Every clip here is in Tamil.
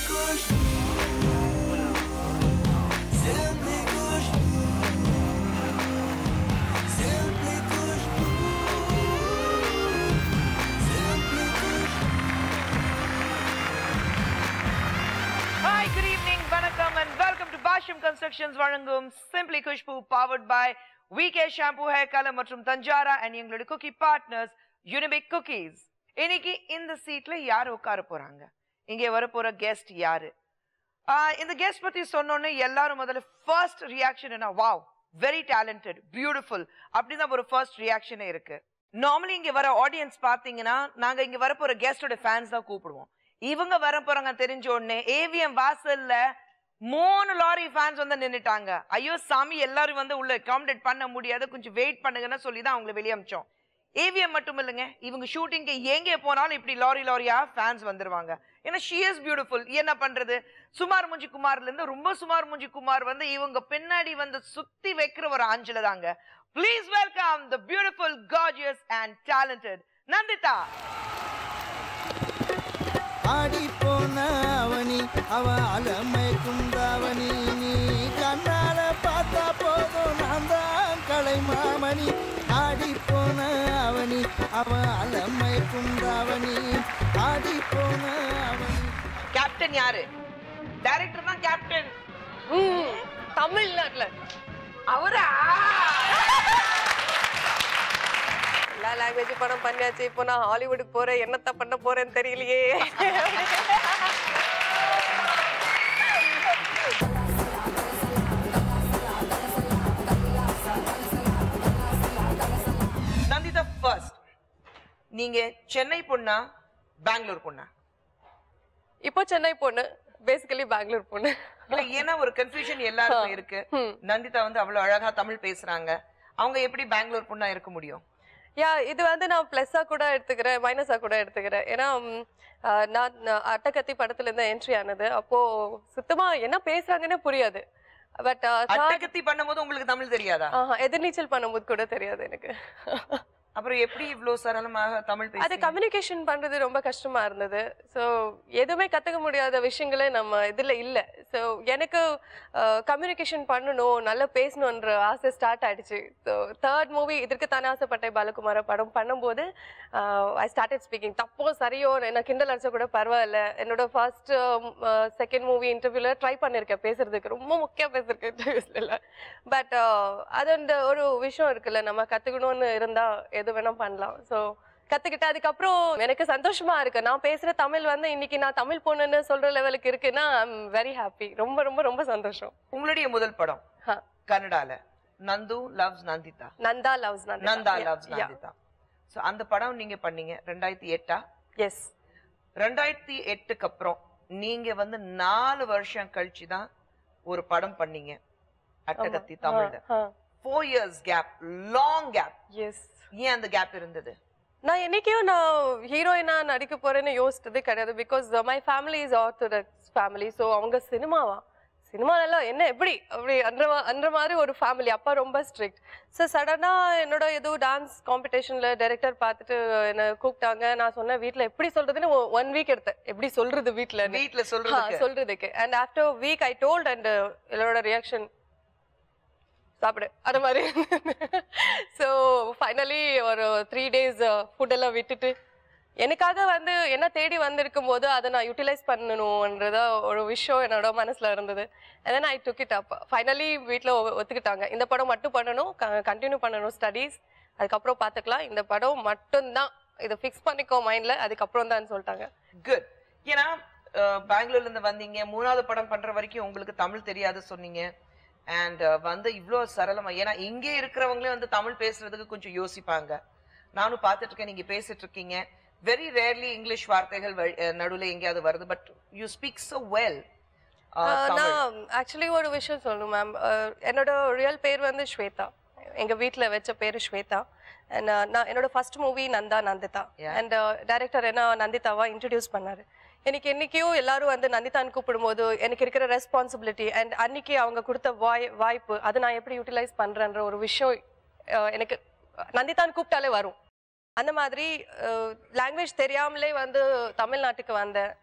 kush. Simply kush. Simply kush. Simply kush. Hi good evening வணக்கம் and welcome to Bashyam constructions வழங்கும் simply Khushbu powered by VK shampoo hair colour மற்றும் தஞ்சாரா அண்ட் எங்களோட குக்கி பார்ட்னர்ஸ் யூனிபிக் குக்கீஸ் இன்னைக்கு இந்த சீட்ல யார் உட்கார போறாங்க இங்கே வர போற கெஸ்ட் யாரு ஆஹ் இந்த கெஸ்ட் பத்தி சொன்னோன்னே எல்லாரும் முதல்ல ஃபர்ஸ்ட் ரியாக்ஷன் என்ன வாவ் வெரி டேலண்டட் பியூட்டிஃபுல் அப்படிதான் ஒரு ஃபர்ஸ்ட் ரியாக்ஷனே இருக்கு நார்மலி இங்க வர ஆடியன்ஸ் பாத்தீங்கன்னா நாங்க இங்க வர போற கெஸ்டோட ஃபேன்ஸ் தான் கூப்பிடுவோம் இவங்க வர போறாங்க தெரிஞ்ச உடனே ஏவிஎம் வாசல்ல மூணு லாரி ஃபேன்ஸ் வந்து நின்னுட்டாங்க ஐயோ சாமி எல்லாரும் வந்து உள்ள அகாமடேட் பண்ண முடியாது கொஞ்சம் வெயிட் பண்ணுங்கன்னு சொல்லி தான் அவங்களை வெளியே அமிச்சோம் ஏவிஎம் மட்டும் இல்லைங்க இவங்க ஷூட்டிங்க்கு எங்கே போனாலும் இப்படி லாரி லாரியா ஃபேன்ஸ் வந்துருவாங்க ஏன்னா ஷி இஸ் பியூட்டிஃபுல் என்ன பண்றது சுமார் முஞ்சி குமார்ல இருந்து ரொம்ப சுமார் முஞ்சி குமார் வந்து இவங்க பின்னாடி வந்து சுத்தி வைக்கிற ஒரு ஆஞ்சல தாங்க please welcome the beautiful gorgeous and talented Nandita ஆடி போன அவனி அவ அலமை குந்தாவணி நீ கண்ணால பார்த்தா போதும் நான் தான் கலை மாமணி ஆடி போன அவனி அவ அலமை குந்தாவணி ஆடி போன அவனி கேப்டன் யாரு டைரக்டர் தான் கேப்டன் ம், தமிழ்நாட்டுல அவரா எல்லா லாங்குவேஜ் படம் பண்ணியாச்சு இப்போ நான் ஹாலிவுட்டுக்கு போறேன் என்னத்த பண்ண போறேன்னு தெரியலையே நந்திதா ஃபர்ஸ்ட் நீங்க சென்னை பொண்ணா பெங்களூர் பொண்ணா இப்போ சென்னை பொண்ணு பேசிக்கலி பெங்களூர் பொண்ணு இல்ல ஏன்னா ஒரு கன்ஃபியூஷன் எல்லாருக்கும் இருக்கு ம். நந்திதா வந்து அவ்வளவு அழகா தமிழ் பேசுறாங்க அவங்க எப்படி பெங்களூர் பொண்ணா இருக்க முடியும் யா இது வந்து நான் ப்ளஸ்ஸா கூட எடுத்துக்கிறேன் மைனஸா கூட எடுத்துக்கிறேன் ஏன்னா ம், ஆஹ், நான் நான் அட்டகத்தி படத்துல இருந்து என்ட்ரி ஆனது அப்போ சுத்தமா என்ன பேசுறாங்கன்னே புரியாது பட் அட்டகத்தி பண்ணும்போது உங்களுக்கு தமிழ் தெரியாதா எதிர்நீச்சல் பண்ணும்போது கூட தெரியாது எனக்கு அப்புறம் எப்படி இவ்வளவு சரளமாக தமிழ் அது பேசுறீங்க கம்யூனிகேஷன் பண்றது ரொம்ப கஷ்டமா இருந்தது ஸோ எதுவுமே கத்துக்க முடியாத விஷயங்களே நம்ம இதுல இல்ல ஸோ எனக்கு கம்யூனிகேஷன் பண்ணணும் நல்லா பேசணுன்ற ஆசை ஸ்டார்ட் ஆயிடுச்சு ஸோ தேர்ட் மூவி இதற்கு தானே ஆசைப்பட்டேன் பாலகுமார படம் பண்ணும்போது ஐ ஸ்டார்டட் ஸ்பீக்கிங் தப்போ சரியோ என்ன கிண்டல் அடிச்சா கூட பரவாயில்ல என்னோட ஃபர்ஸ்ட் செகண்ட் மூவி இன்டர்வியூல ட்ரை பண்ணிருக்கேன் பேசுறதுக்கு ரொம்ப முக்கியம் பேசிருக்கேன் இன்டர்வியூஸ்ல பட் அது அந்த ஒரு விஷயம் இருக்குல்ல நம்ம கத்துக்கணும்னு இருந்தா எது வேணா பண்ணலாம் ஸோ கத்துக்கிட்டு அதுக்கப்புறம் எனக்கு சந்தோஷமா இருக்கு நான் பேசுற தமிழ் வந்து இன்னைக்கு நான் தமிழ் பொண்ணுன்னு சொல்ற லெவலுக்கு இருக்குன்னா ஐம் வெரி ஹாப்பி ரொம்ப ரொம்ப ரொம்ப சந்தோஷம் உங்களுடைய முதல் படம் Huh. கன்னடால Nandu loves Nandita Nanda loves Nanda loves Nandita so அந்த படம் நீங்க பண்ணீங்க ரெண்டாயிரத்தி எட்டா எஸ் ரெண்டாயிரத்தி எட்டுக்கு அப்புறம் நீங்க வந்து நாலு வருஷம் கழிச்சு தான் ஒரு படம் பண்ணீங்க அட்டகத்தி தமிழ்ல four years gap long gap yes ஏன் அந்த கேப் இருந்தது நான் என்னைக்கும் நான் ஹீரோயினா நடிக்க போறேன்னு யோசிச்சது கிடையாது because my family is orthodox family so அவங்க சினிமாவா சினிமாலெல்லாம் என்ன எப்படி அப்படி அந்த மா- அந்த மாதிரி ஒரு ஃபேமிலி அப்பா ரொம்ப ஸ்ட்ரிக்ட் ஸோ சடனாக என்னோட ஏதோ டான்ஸ் காம்படிஷனில் டைரக்டர் பார்த்துட்டு என்னை கூப்பிட்டாங்க நான் சொன்னேன் வீட்டில் எப்படி சொல்றதுன்னு ஒன் வீக் எடுத்தேன் எப்படி சொல்றது வீட்டில் வீட்ல சொல்றதுக்கு சொல்றதுக்கு and after week I told and எல்லாரோட ரியாக்ஷன் சாப்பிடு அது மாதிரி ஸோ ஃபைனலி ஒரு த்ரீ டேஸ் ஃபுட்டெல்லாம் விட்டுட்டு எனக்காக வந்து என்ன தேடி வந்திருக்கும் போது அதை நான் யூட்டிலைஸ் பண்ணணுன்றத ஒரு விஷயம் என்னோட மனசுல இருந்தது தென் ஐ டுக் இட் அப் ஃபைனலி வீட்டில் ஒத்துக்கிட்டாங்க இந்த படம் மட்டும் பண்ணணும் கண்டினியூ பண்ணணும் ஸ்டடீஸ் அதுக்கப்புறம் பார்த்துக்கலாம் இந்த படம் மட்டும்தான் இதை ஃபிக்ஸ் பண்ணிக்கோ மைண்டில் அதுக்கப்புறம் தான் சொல்லிட்டாங்க குட் ஏன்னா அஹ், பெங்களூர்ல இருந்து வந்தீங்க மூணாவது படம் பண்ற வரைக்கும் உங்களுக்கு தமிழ் தெரியாது சொன்னீங்க அண்ட் வந்து இவ்ளோ சரளமா ஏன்னா இங்கே இருக்கிறவங்களே வந்து தமிழ் பேசுறதுக்கு கொஞ்சம் யோசிப்பாங்க நானும் பார்த்துட்டு இருக்கேன் நீங்க பேசிட்டு இருக்கீங்க வெரி ரேர்லி இங்கிலீஷ் வார்த்தைகள் வழி- அஹ், நடுவுல எங்கேயாவது வருது but you speak so well ஆஹ் நான் ஆக்சுவலி ஒரு விஷயம் சொல்லணும் மேம் என்னோட ரியல் பேர் வந்து ஸ்வேதா எங்க வீட்ல வச்ச பேரு ஸ்வேதா அண்ட் நான் என்னோட first movie Nanda Nandita Yeah. And director என்ன நந்திதாவா இன்ட்ரடியூஸ் பண்ணாரு எனக்கு என்னைக்கோ எல்லாரும் வந்து நந்திதான் கூப்பிடும்போது எனக்கு இருக்கிற ரெஸ்பான்சிபிலிட்டி அண்ட் அன்னைக்கு அவங்க கொடுத்த வாய் வாய்ப்பு அதை நான் எப்படி யூட்டிலைஸ் பண்றேன்ற ஒரு விஷயம் அஹ், எனக்கு நந்திதான் கூப்பிட்டாலே வரும் அந்த மாதிரி லாங்குவேஜ் தெரியாமலே வந்து தமிழ்நாட்டுக்கு வந்தேன்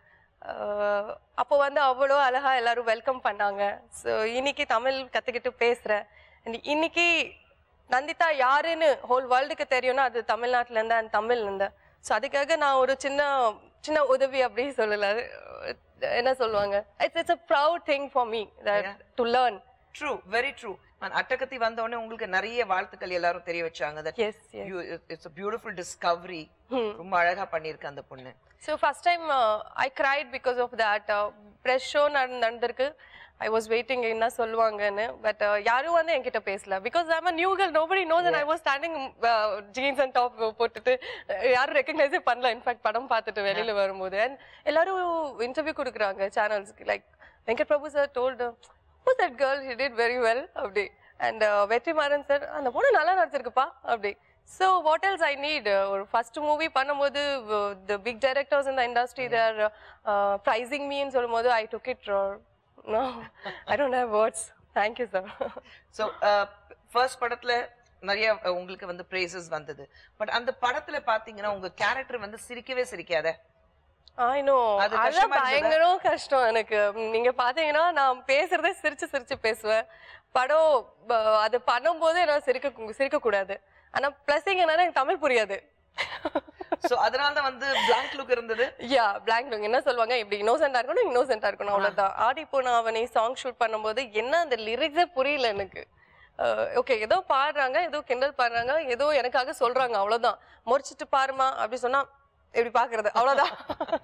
அப்போ வந்து அவ்வளோ அழகா எல்லாரும் வெல்கம் பண்ணாங்க ஸோ இன்னைக்கு தமிழ் கற்றுக்கிட்டு பேசுகிறேன் இன்னைக்கு நந்திதா யாருன்னு ஹோல் வேர்ல்டுக்கு தெரியும்னா அது தமிழ்நாட்டுல இருந்து அண்ட் தமிழ்ல இருந்து ஸோ அதுக்காக நான் ஒரு சின்ன சின்ன உதவி அப்படி சொல்லல அது, என்ன சொல்லுவாங்க it's it's a proud thing for me Yeah. To learn true very true Attakathi வந்த உடனே உங்களுக்கு நிறைய வாழ்த்துக்கள் எல்லாரும் தெரிய வச்சாங்க that yes yes you it's a beautiful discovery ரொம்ப அழகா பண்ணிருக்க அந்த பொண்ணு so first time I cried because of that fresh show நடந்திருக்கு ஐ வாஸ் வெயிட்டிங் என்ன சொல்லுவாங்கன்னு பட் யாரும் வந்து என்கிட்ட பேசல because I'm a new girl nobody knows and I was standing jeans and top போட்டுட்டு அஹ், யாரும் ரெக்கக்னைஸே பண்ணல இன்ஃபேக்ட் படம் பார்த்துட்டு வெளியில வரும்போது அண்ட் எல்லாரும் இன்டர்வியூ கொடுக்குறாங்க சேனல்ஸ்க்கு like Venkat Prabhu sir told who's that girl she did very well அப்படி அண்ட் வெற்றிமாறன் சார் அந்த பொண்ணு நல்லா நடிச்சிருக்குப்பா அப்படி so what else I need ஒரு ஃபர்ஸ்ட் மூவி பண்ணும்போது த பிக் டைரக்டர்ஸ் இந்த இண்டஸ்ட்ரி தேர் ப்ரைசிங் மீன்னு சொல்லும்போது I took it no I don't have words thank you sir so first படத்துல நிறைய அஹ், உங்களுக்கு வந்து பிரேசஸ் வந்தது பட் அந்த படத்துல பாத்தீங்கன்னா உங்க கேரக்டர் வந்து சிரிக்கவே சிரிக்காத ஐ நோ அது அதான் கஷ்டமா இருந்ததா? பயங்கரம் கஷ்டம் எனக்கு ம், நீங்க பாத்தீங்கன்னா நான் பேசுறதே சிரிச்சு சிரிச்சு பேசுவேன் படம் ப- அது பண்ணும்போது என்னால சிரிக்க சிரிக்க கூடாது ஆனா பிளஸிங் என்னன்னா எனக்கு தமிழ் புரியாது சோ அதனால தான் வந்து பிளாங்க் லுக் இருந்தது யா பிளாங்க் லுக் என்ன சொல்லுவாங்க இப்படி இன்னோசென்டா இருக்கணும் இன்னோசென்டா இருக்கணும் அவ்வளவுதான் ஆடி போன அவனை சாங் ஷூட் பண்ணும்போது என்ன அந்த லிரிக்ஸே புரியல எனக்கு ஓகே ஏதோ பாடுறாங்க ஏதோ கிண்டல் பாடுறாங்க ஏதோ எனக்காக சொல்றாங்க அவ்வளவுதான் முறிச்சிட்டு பாருமா அப்படி சொன்னா எப்படி பாக்குறது அவ்வளவுதான்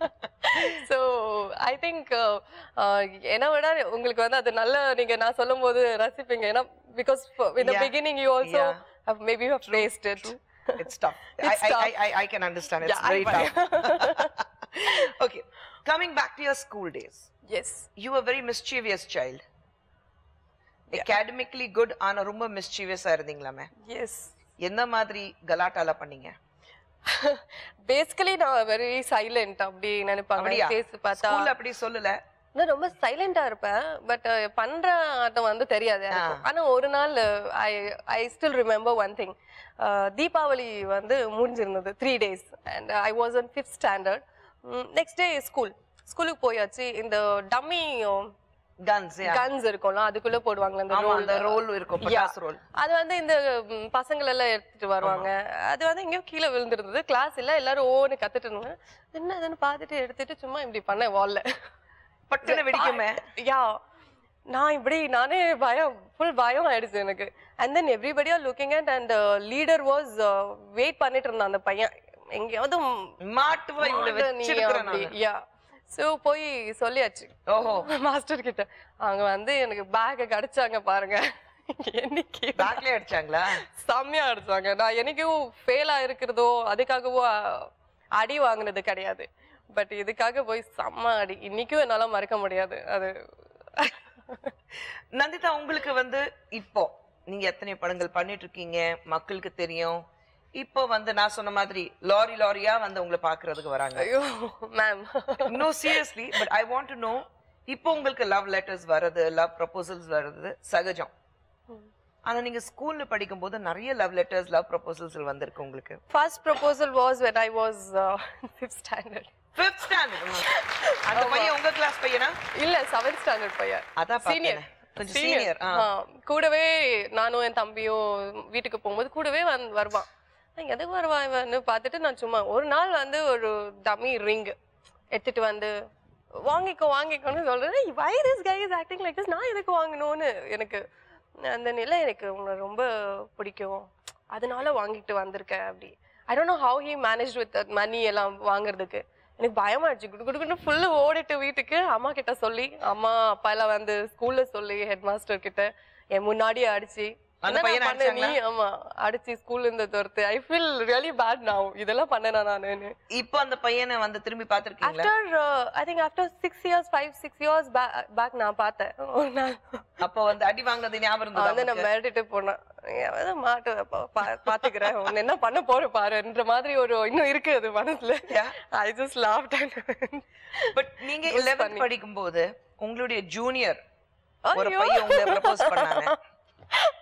ஸோ ஐ திங்க் என்னை விட உங்களுக்கு வந்து அது நல்ல நீங்க நான் சொல்லும் போது ரசிப்பீங்க ஏன்னா because in the Yeah. beginning you also Yeah. have maybe you have faced it it's tough I It's I tough. I I can understand it's Yeah, very I- tough okay coming back to your school days yes you are very mischievous child academically good ஆனா ரொம்ப மிஸ்சீவியஸா இருந்தீங்களாமே எஸ் என்ன மாதிரி கலாட்டால பண்ணீங்க பேசிக்கலி நான் வெரி சைலண்ட் அப்படி நினைப்பாங்க அப்படியா பேசி பார்த்தா ஸ்கூல்ல அப்படி சொல்லல நான் ரொம்ப சைலண்டா இருப்பேன் பட் பண்ற ஆட்டம் வந்து தெரியாது எனக்கு. ஆனா ஒரு நாள் I I still remember one thing Deepavali வந்து முடிஞ்சிருந்தது three days and I was in fifth standard next day school ஸ்கூலுக்கு போயாச்சு இந்த டம்மி கன்ஸ் கன்ஸ் இருக்கும்ல அதுக்குள்ள போடுவாங்கல்ல அந்த ஆமா அந்த roll. ரோல் இருக்கும் பட்டாஸ் ரோல் அது வந்து இந்த ம், பசங்கள் எல்லாம் எடுத்துட்டு வருவாங்க அது வந்து எங்கேயோ கீழே விழுந்திருந்தது கிளாஸ் இல்ல எல்லாரும் ஓன்னு கத்துட்டு இருந்தாங்க என்னதுன்னு பார்த்துட்டு எடுத்துட்டு சும்மா இப்படி பண்ணேன் வால்ல பட்டுன்னு வெடிக்குமே யா நான் இப்படி நானே பயம் ஃபுல் பயம் ஆயிடுச்சு எனக்கு and then everybody are looking at and leader was wait பண்ணிட்டு இருந்தான் அந்த பையன் எங்கேயாவது மாட்டுவா இவளை மாட்ட நீ வச்சிருக்கிறேன் அப்படி நானு. யா ஸோ போய் சொல்லியாச்சு ஓஹோ மாஸ்டர் கிட்ட அவங்க வந்து எனக்கு பேக்கை கடிச்சாங்க பாருங்க என்னைக்கு பேக்லயே அடிச்சாங்களா செம்மையா அடிச்சாங்க நான் என்னைக்கும் ஃபெயில் ஆயிருக்கிறதோ அதுக்காகவோ அ- அடி வாங்குனது கிடையாது பட் இதுக்காக போய் செம்ம அடி இன்னைக்கும் என்னால மறக்க முடியாது அது நந்திதா உங்களுக்கு வந்து இப்போ நீங்க எத்தனை படங்கள் பண்ணிட்டு இருக்கீங்க மக்களுக்கு தெரியும் இப்போ வந்து நான் சொன்ன மாதிரி லாரி லாரியா வந்து உங்களை பாக்குறதுக்கு வராங்க ஐயோ ma'am no seriously but I want to know இப்போ உங்களுக்கு லவ் லெட்டர்ஸ் வர்றது லவ் ப்ரப்போசல்ஸ் வர்றது சகஜம் ஆனா நீங்க ஸ்கூல்ல படிக்கும்போது நிறைய லவ் லெட்டர்ஸ் லவ் ப்ரப்போசல்ஸ் வந்திருக்கு உங்களுக்கு first proposal was when I was fifth standard fifth standard அந்த பையன் உங்க கிளாஸ் பையனா இல்ல செவன்த் ஸ்டாண்டர்ட் பையன் அதான் சீனியர் பார்த்தேன் கொஞ்சம் சீனியர் ஆ கூடவே நானும் என் தம்பியும் வீட்டுக்கு போகும்போது கூடவே வந்து வருவான் நான் எதுக்கு வருவான் இவன்னு பார்த்துட்டு நான் சும்மா ஒரு நாள் வந்து ஒரு டம்மி ரிங் எடுத்துட்டு வந்து வாங்கிக்கோ வாங்கிக்கோன்னு சொல்றேன் why this guy is acting like this நான் எதுக்கு வாங்கணும்னு எனக்கு அந்த நிலை எனக்கு உங்களை ரொம்ப பிடிக்கும் அதனால வாங்கிட்டு வந்திருக்கேன் அப்படி I don't know how he manage with money எல்லாம் வாங்குறதுக்கு எனக்கு பயமாயிடுச்சு குடு குடுக்குன்னு ஃபுல்லு ஓடிட்டு வீட்டுக்கு அம்மா கிட்ட சொல்லி அம்மா அப்பா எல்லாம் வந்து ஸ்கூல்ல சொல்லி ஹெட் மாஸ்டர் கிட்ட என் முன்னாடியே அடிச்சு அந்த "என்னடா பையனை பண்ண நீ அடிச்சாங்களா? ஆமா அடிச்சு ஸ்கூல்ல இருந்து துரத்து I feel really bad now இதெல்லாம் பண்ணேனா நானு இப்போ அந்த பையனை வந்து திரும்பி பாத்திருக்கீங்களா after I think after six years five six years back நான் பார்த்தேன் ஒரு நாள் அப்போ வந்து அடி வாங்குனது ஞாபகம் வந்து இருந்ததா நான் மிரட்டிட்டு போனேன் ஏதாவது மாட்டு பா- பா- பாத்துக்கிறேன் உன்னை என்ன பண்ண போற பாருன்ற மாதிரி ஒரு இன்னும் இருக்கு அது மனசுல Yeah. I just laughed but நீங்க It was 11th funny. படிக்கும்போது உங்களுடைய ஜூனியர் ஒரு ஐயோ. பையன் உங்களை ப்ரப்போஸ் பண்ணாங்க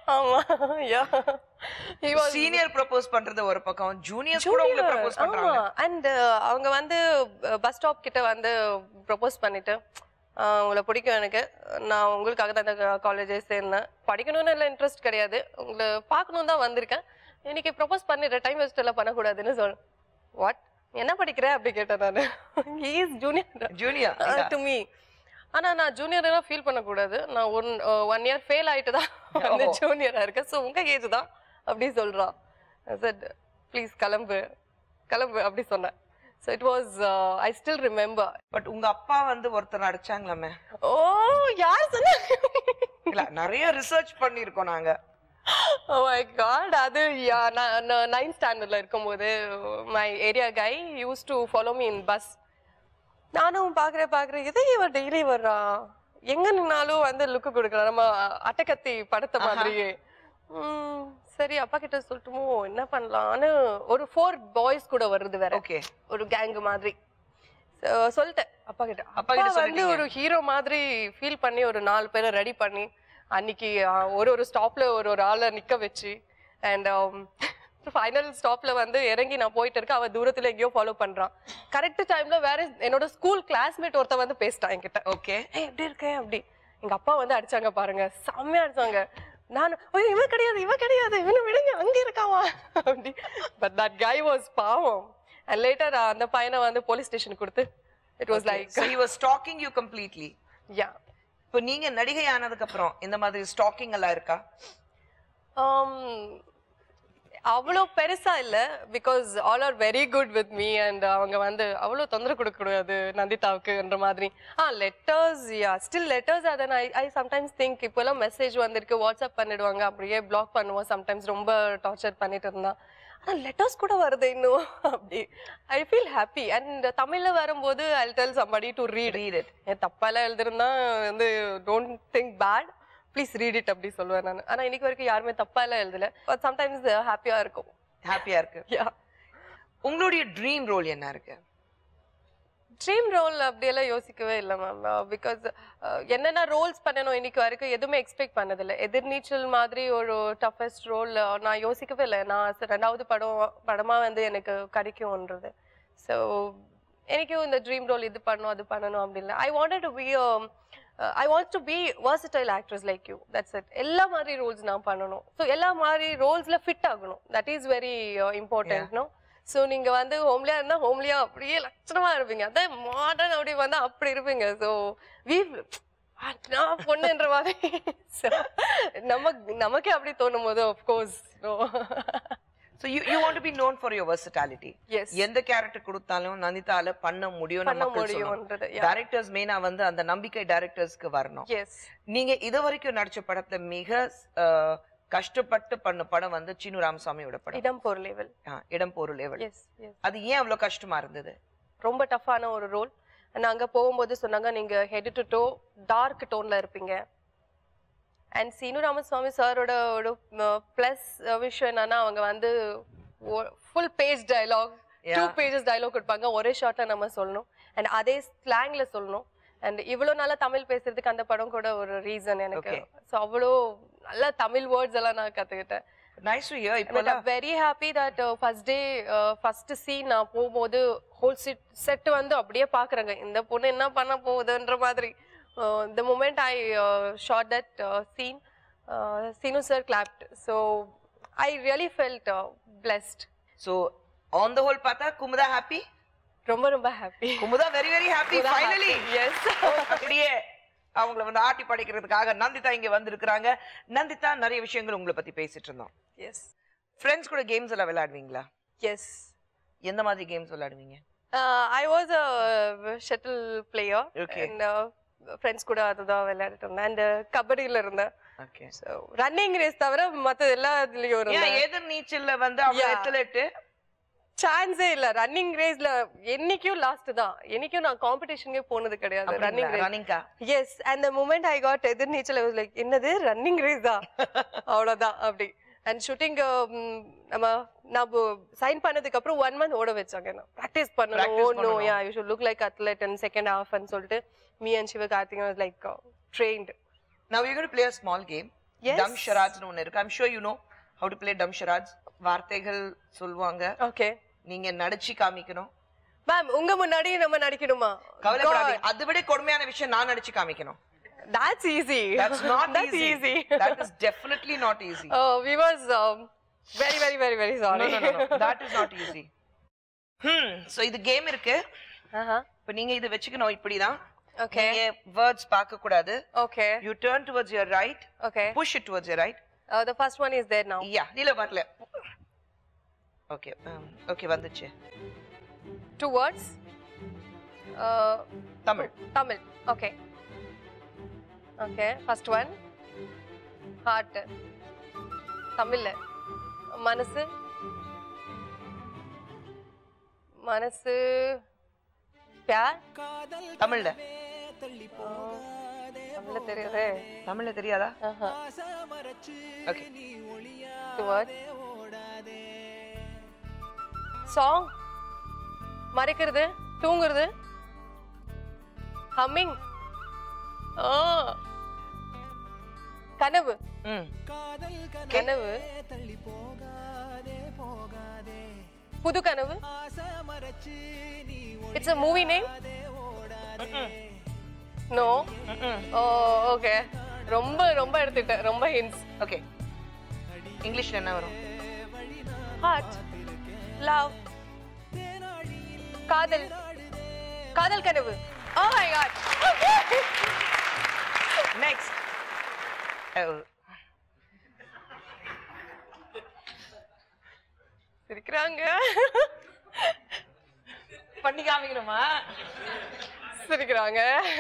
ஆமா yeah he was senior propose பண்றது ஒரு பக்கம் ஜூனியர்ஸ் கூட உங்களுக்கு ப்ரப்போஸ் பண்றாங்க அண்ட் அவங்க வந்து பஸ் ஸ்டாப் கிட்ட வந்து ப்ரப்போஸ் பண்ணிட்டு "ஆஹ், உங்களை பிடிக்கும் எனக்கு நான் உங்களுக்காக தான் இந்த காலேஜே சேர்ந்தேன் படிக்கணும்னு இல்லை இன்ட்ரெஸ்ட் கிடையாது உங்களை பார்க்கணும் தான் வந்திருக்கேன் இன்னைக்கு ப்ரப்போஸ் பண்ணிடுற டைம் வேஸ்ட் எல்லாம் பண்ணக்கூடாதுன்னு சொல் வாட் என்ன படிக்கிற அப்படி கேட்டேன் நான் is junior junior to me ஆனா நான் ஜூனியரா ஃபீல் பண்ணக்கூடாது நான் ஒன் ஒன் இயர் ஃபெயில் ஆயிட்டு தான் வந்து ஓ. ஜூனியரா இருக்கேன் ஸோ உங்க ஏஜ் தான் அப்படி சொல்றான் சார் ப்ளீஸ் கிளம்பு கிளம்பு அப்படி சொன்னேன் so it was I still remember but உங்க அப்பா வந்து ஒருத்தர் அடிச்சாங்களாமே ஓ யார் சொன்னாங்க இல்ல நிறைய ரிசர்ச் பண்ணிருக்கோம் நாங்க ஓ மை காட் அது யா- நான் நைன்த் ஸ்டாண்டர்ட்ல இருக்கும்போது my area guy use to follow me in bus நானும் பாக்குறேன் பாக்குறேன் எதை இவர் டெய்லி வர்றான் எங்க நின்னாலும் வந்து லுக்கு கொடுக்குறான் நம்ம அட்டக்கத்தி படத்தை மாதிரியே ம், சரி அப்பா கிட்ட சொல்லட்டுமோ என்ன பண்ணலாம்னு ஒரு ஃபோர் பாய்ஸ் கூட வருது வேற ஓகே ஒரு கேங் மாதிரி So, சொல்லிட்டேன் அப்பா கிட்ட அப்பா அப்பா கிட்ட வந்து சொல்லிட்டீங்க. ஒரு ஹீரோ மாதிரி ஃபீல் பண்ணி ஒரு நாலு பேரை ரெடி பண்ணி அன்னைக்கு ஆ, ஒரு ஒரு ஸ்டாப்ல ஒரு ஒரு ஆளை நிக்க வச்சு அண்ட் ஃபைனல் ஸ்டாப்ல வந்து இறங்கி நான் போயிட்டு இருக்கேன் அவன் தூரத்துல எங்கேயோ ஃபாலோ பண்றான் கரெக்ட் டைம்ல வேற என்னோட ஸ்கூல் கிளாஸ்மேட் ஒருத்த வந்து பேசிட்டான் என்கிட்ட ஓகே ஏய் எப்படி இருக்கேன் அப்படி எங்க அப்பா வந்து அடிச்சாங்க பாருங்க செம்மையா அடிச்சாங்க நான் ஐயோ இவன் கிடையாது இவன் கிடையாது இவனை விடுங்க அங்க இருக்காவா அப்படி பட் தட் கை வாஸ் பாவம் அண்ட் லேட்டர் அந்த பையனை வந்து போலீஸ் ஸ்டேஷன் கொடுத்து it was like so he was stalking you completely yeah இப்போ நீங்க நடிகை ஆனதுக்கு அப்புறம் இந்த மாதிரி ஸ்டாக்கிங் எல்லாம் இருக்கா அவ்வளோ பெருசா இல்ல because all are very good with me and அவங்க வந்து அவ்வளோ தொந்தரவு கொடுக்க கூடாது நந்திதாவுக்குன்ற மாதிரி ஆ லெட்டர்ஸ் யா ஸ்டில் லெட்டர்ஸ் அதை நான் ஐ சம்டைம்ஸ் திங்க் இப்போலாம் மெசேஜ் வந்திருக்கு வாட்ஸ்அப் பண்ணிடுவாங்க அப்படியே பிளாக் பண்ணுவோம் சம்டைம்ஸ் ரொம்ப டார்ச்சர் பண்ணிட்டு இருந்தான் ஆனால் லெட்டர்ஸ் கூட வருது இன்னும் அப்படி ஐ ஃபீல் ஹாப்பி அண்ட் தமிழ்ல வரும்போது I tell somebody to read read it என் தப்பாலாம் எழுதிருந்தா வந்து don't think bad please read it அப்படி சொல்லுவேன் நான் ஆனா இன்னைக்கு வரைக்கும் யாருமே தப்பா எல்லாம் எழுதல பட் சம்டைம்ஸ் ஹாப்பியா இருக்கும் ஹாப்பியா இருக்கு யா உங்களுடைய ட்ரீம் ரோல் என்ன இருக்கு ட்ரீம் ரோல் அப்படியெல்லாம் யோசிக்கவே இல்லை மேம் பிகாஸ் என்னென்ன ரோல்ஸ் பண்ணணும் இன்னைக்கு வரைக்கும் எதுவுமே எக்ஸ்பெக்ட் பண்ணதில்லை எதிர்நீச்சல் மாதிரி ஒரு டஃபஸ்ட் ரோல் நான் யோசிக்கவே இல்லை நான் ச- ரெண்டாவது படம் படமா வந்து எனக்கு கிடைக்கும்ன்றது ஸோ எனக்கும் இந்த ட்ரீம் ரோல் இது பண்ணணும் அது பண்ணணும் அப்படி இல்லை I wanted to be I want to be versatile actress like you that's it எல்லா மாதிரி ரோல்ஸ் நான் பண்ணணும் ஸோ எல்லா மாதிரி ரோல்ஸ்ல ஃபிட் ஆகணும் that is very important no so நீங்க வந்து ஹோம்லியா இருந்தா ஹோம்லியா அப்படியே லட்சணமா இருப்பீங்க அதான் மாடர்ன் அப்படி வந்தா அப்படி இருப்பீங்க ஸோ வி நான் பொண்ணுன்ற மாதிரி So, நமக்கு நமக்கே அப்படி தோணும் போது of course so you you want to be known for your versatility yes எந்த கேரக்டர் கொடுத்தாலும் நந்திதால பண்ண முடியும் பண்ண முடியும்ன்றது டைரக்டர்ஸ் மெயினா வந்து அந்த நம்பிக்கை டைரக்டர்ஸ்க்கு வரணும் எஸ் நீங்க இது வரைக்கும் நடிச்ச படத்துல மிக அஹ், கஷ்டப்பட்டு பண்ண படம் வந்து சீனு ராமசாமியோட படம் இடம் போர் லெவல் ஆ, இடம் பொருள் level. எஸ் எஸ் அது ஏன் அவ்வளவு கஷ்டமா இருந்தது ரொம்ப டஃப்பான ஒரு ரோல் நான் அங்க போகும்போது சொன்னாங்க நீங்க ஹெட் டு டோ டார்க் டோன்ல இருப்பீங்க அண்ட் சீனு ராமசுவாமி சாரோட ஒரு ப்ளஸ் விஷயம் என்னன்னா அவங்க வந்து full page dialogue two Yeah. Pages dialogue கொடுப்பாங்க ஒரே ஷார்ட்ல நம்ம சொல்லணும் அண்ட் அதே ஸ்லாங்ல சொல்லணும் அண்ட் இவ்வளவு நாளா தமிழ் பேசுறதுக்கு அந்த படம் கூட ஒரு ரீசன் எனக்கு Okay. ஸோ அவ்வளோ நல்ல தமிழ் வேர்ட்ஸ் எல்லாம் நான் கத்துக்கிட்டேன் நைஸ் டு ஹியர் பட் இப்போலாம் very happy that first day first scene நான் போகும்போது ஹோல் செட் செட் வந்து அப்படியே பாக்குறாங்க இந்த பொண்ணு என்ன பண்ண போகுதுன்ற மாதிரி the moment I shot that scene Seenu sir clapped so I really felt blessed so on the whole பார்த்தா குமுதா ஹாப்பி ரொம்ப ரொம்ப happy Kumudha very very happy finally yes அப்படியே அவங்கள வந்து ஆட்டி படைக்கிறதுக்காக நந்திதா இங்க வந்திருக்கிறாங்க நந்திதா நிறைய விஷயங்கள் உங்களை பத்தி பேசிட்டு இருந்தோம் எஸ் ஃப்ரெண்ட்ஸ் கூட கேம்ஸ் எல்லாம் விளையாடுவீங்களா எஸ் எந்த மாதிரி கேம்ஸ் விளையாடுவீங்க I was a shuttle player Okay. And friends கூட அதுதான் விளையாடிட்டு இருந்தேன் அண்ட் கபடியில இருந்தேன் ஓகே ஸோ ரன்னிங் ரேஸ் தவிர மற்ற எல்லா இதுலயும் ஏன் இருந்தேன் எதிர் நீச்சல்ல வந்து அவங்க Yeah. எத்தலெட்டு சான்ஸே இல்ல ரன்னிங் ரேஸ்ல என்னைக்கும் லாஸ்ட் தான் என்னைக்கும் நான் காம்படிஷனுக்கே போனது கிடையாது ரன்னிங் ரேஸ் ரன்னிங்கா எஸ் அந்த மூமெண்ட் ஐ காட் எதிர் நீச்சல் லைக் என்னது ரன்னிங் ரேஸ் தான் அவ்வளவுதான் அப்படி அண்ட் ஷூட்டிங் நம்ம நான் சைன் பண்ணதுக்கு அப்புறம் ஒன் மந்த் ஓட வச்சாங்க என்ன ப்ராக்டிஸ் பண்ணணும் Practice ஓடணும் பண்ணணும். Yeah you should look like athlete and second half சொல்லிட்டு me and Sivakarthikeyan like trained Now we're going to play a small game. Yes. டம் ஷராட்ஸ்னு ஒன்று இருக்கு I'm sure you know how to play dumb charades வார்த்தைகள் சொல்லுவாங்க ஓகே நீங்க நடிச்சு காமிக்கணும் மேம் உங்க முன்னாடி நம்ம நடிக்கணுமா கவலைப்படாதீங்க அதை விட கொடுமையான விஷயம் நான் நடிச்சு காமிக்கணும் that's easy That's not That's easy. easy. That is definitely not easy. Oh, we was um, very, very, very, very No, sorry. no, no, no. That is not easy. Hmm. So இது கேம் இருக்கு uh-huh. இப்போ நீங்க இது வச்சுக்கணும் இப்படிதான் Okay. நீங்க வேர்ட்ஸ் பார்க்க கூடாது Okay. You turn towards your right Okay. Push it towards your right Uh, the first one is there now. Yeah இல்ல வரல ஓகே ஓகே வந்துச்சு Two words. Uh, Tamil Tamil. Okay. Okay. First one. Heart. தமிழ்ல மனசு மனசு பியார் தமிழ்ல தமிழ்ல தெரியாதே தமிழ்ல தெரியாதா ஆஹா. Okay Two words. சாங் மறைக்கிறது தூங்குறது ஹம்மிங் கனவு ம் கனவு புது கனவு it's a movie name no oh okay ரொம்ப ரொம்ப எடுத்துட்டேன் ரொம்ப ஹின்ஸ் ஓகே இங்கிலீஷ்ல என்ன வரும் ஹார்ட் லவ் காதல் காதல் கனவு ஓ மை காட் நெக்ஸ்ட் சிரிக்கிறாங்க பண்ணி காமிக்கணுமா சிரிக்கிறாங்க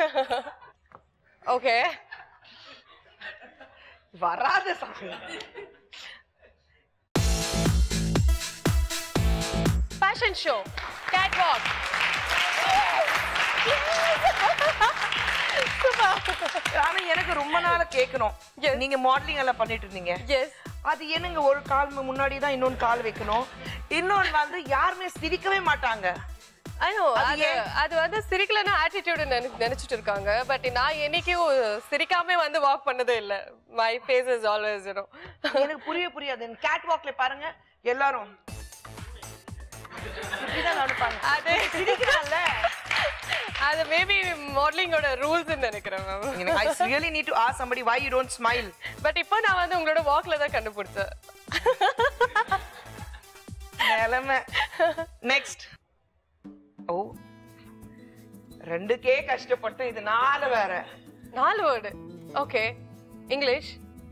ஓகே வராத சாமி ஃபேஷன் ஷோ கேட் வாக் ஆனா எனக்கு ரொம்ப நாளா கேட்கணும் Yes. நீங்க மாடலிங் எல்லாம் பண்ணிட்டு இருந்தீங்க எஸ் அது என்னங்க ஒரு கால் மு- முன்னாடி தான் இன்னொன்னு கால் வைக்கணும் இன்னொன்னு வந்து யாருமே சிரிக்கவே மாட்டாங்க ஐயோ அது அது ஏன்? அது வந்து சிரிக்கலன்னா ஆட்டிடியூட் நினைச்சிட்டு இருக்காங்க பட் நான் என்னைக்கும் சிரிக்காம வந்து வாக் பண்ணதே இல்ல my face is always you எனக்கு புரிய புரியாது கேட் வாக்ல பாருங்க எல்லாரும் இப்படிதான் நடப்பாங்க அது சிரிக்கிறான்ல அது மேபி மாடலிங்கோட ரூல்ஸ் நினைக்கிறேன் ma'am I really need to ask somebody why you don't smile but இப்போ நான் வந்து உங்களோட வாக்ல தான் கண்டுபிடிச்சேன் நிலைமை நெக்ஸ்ட் ஓ ரெண்டுக்கே கஷ்டப்பட்டு இது நாலு வேற நாலு word okay English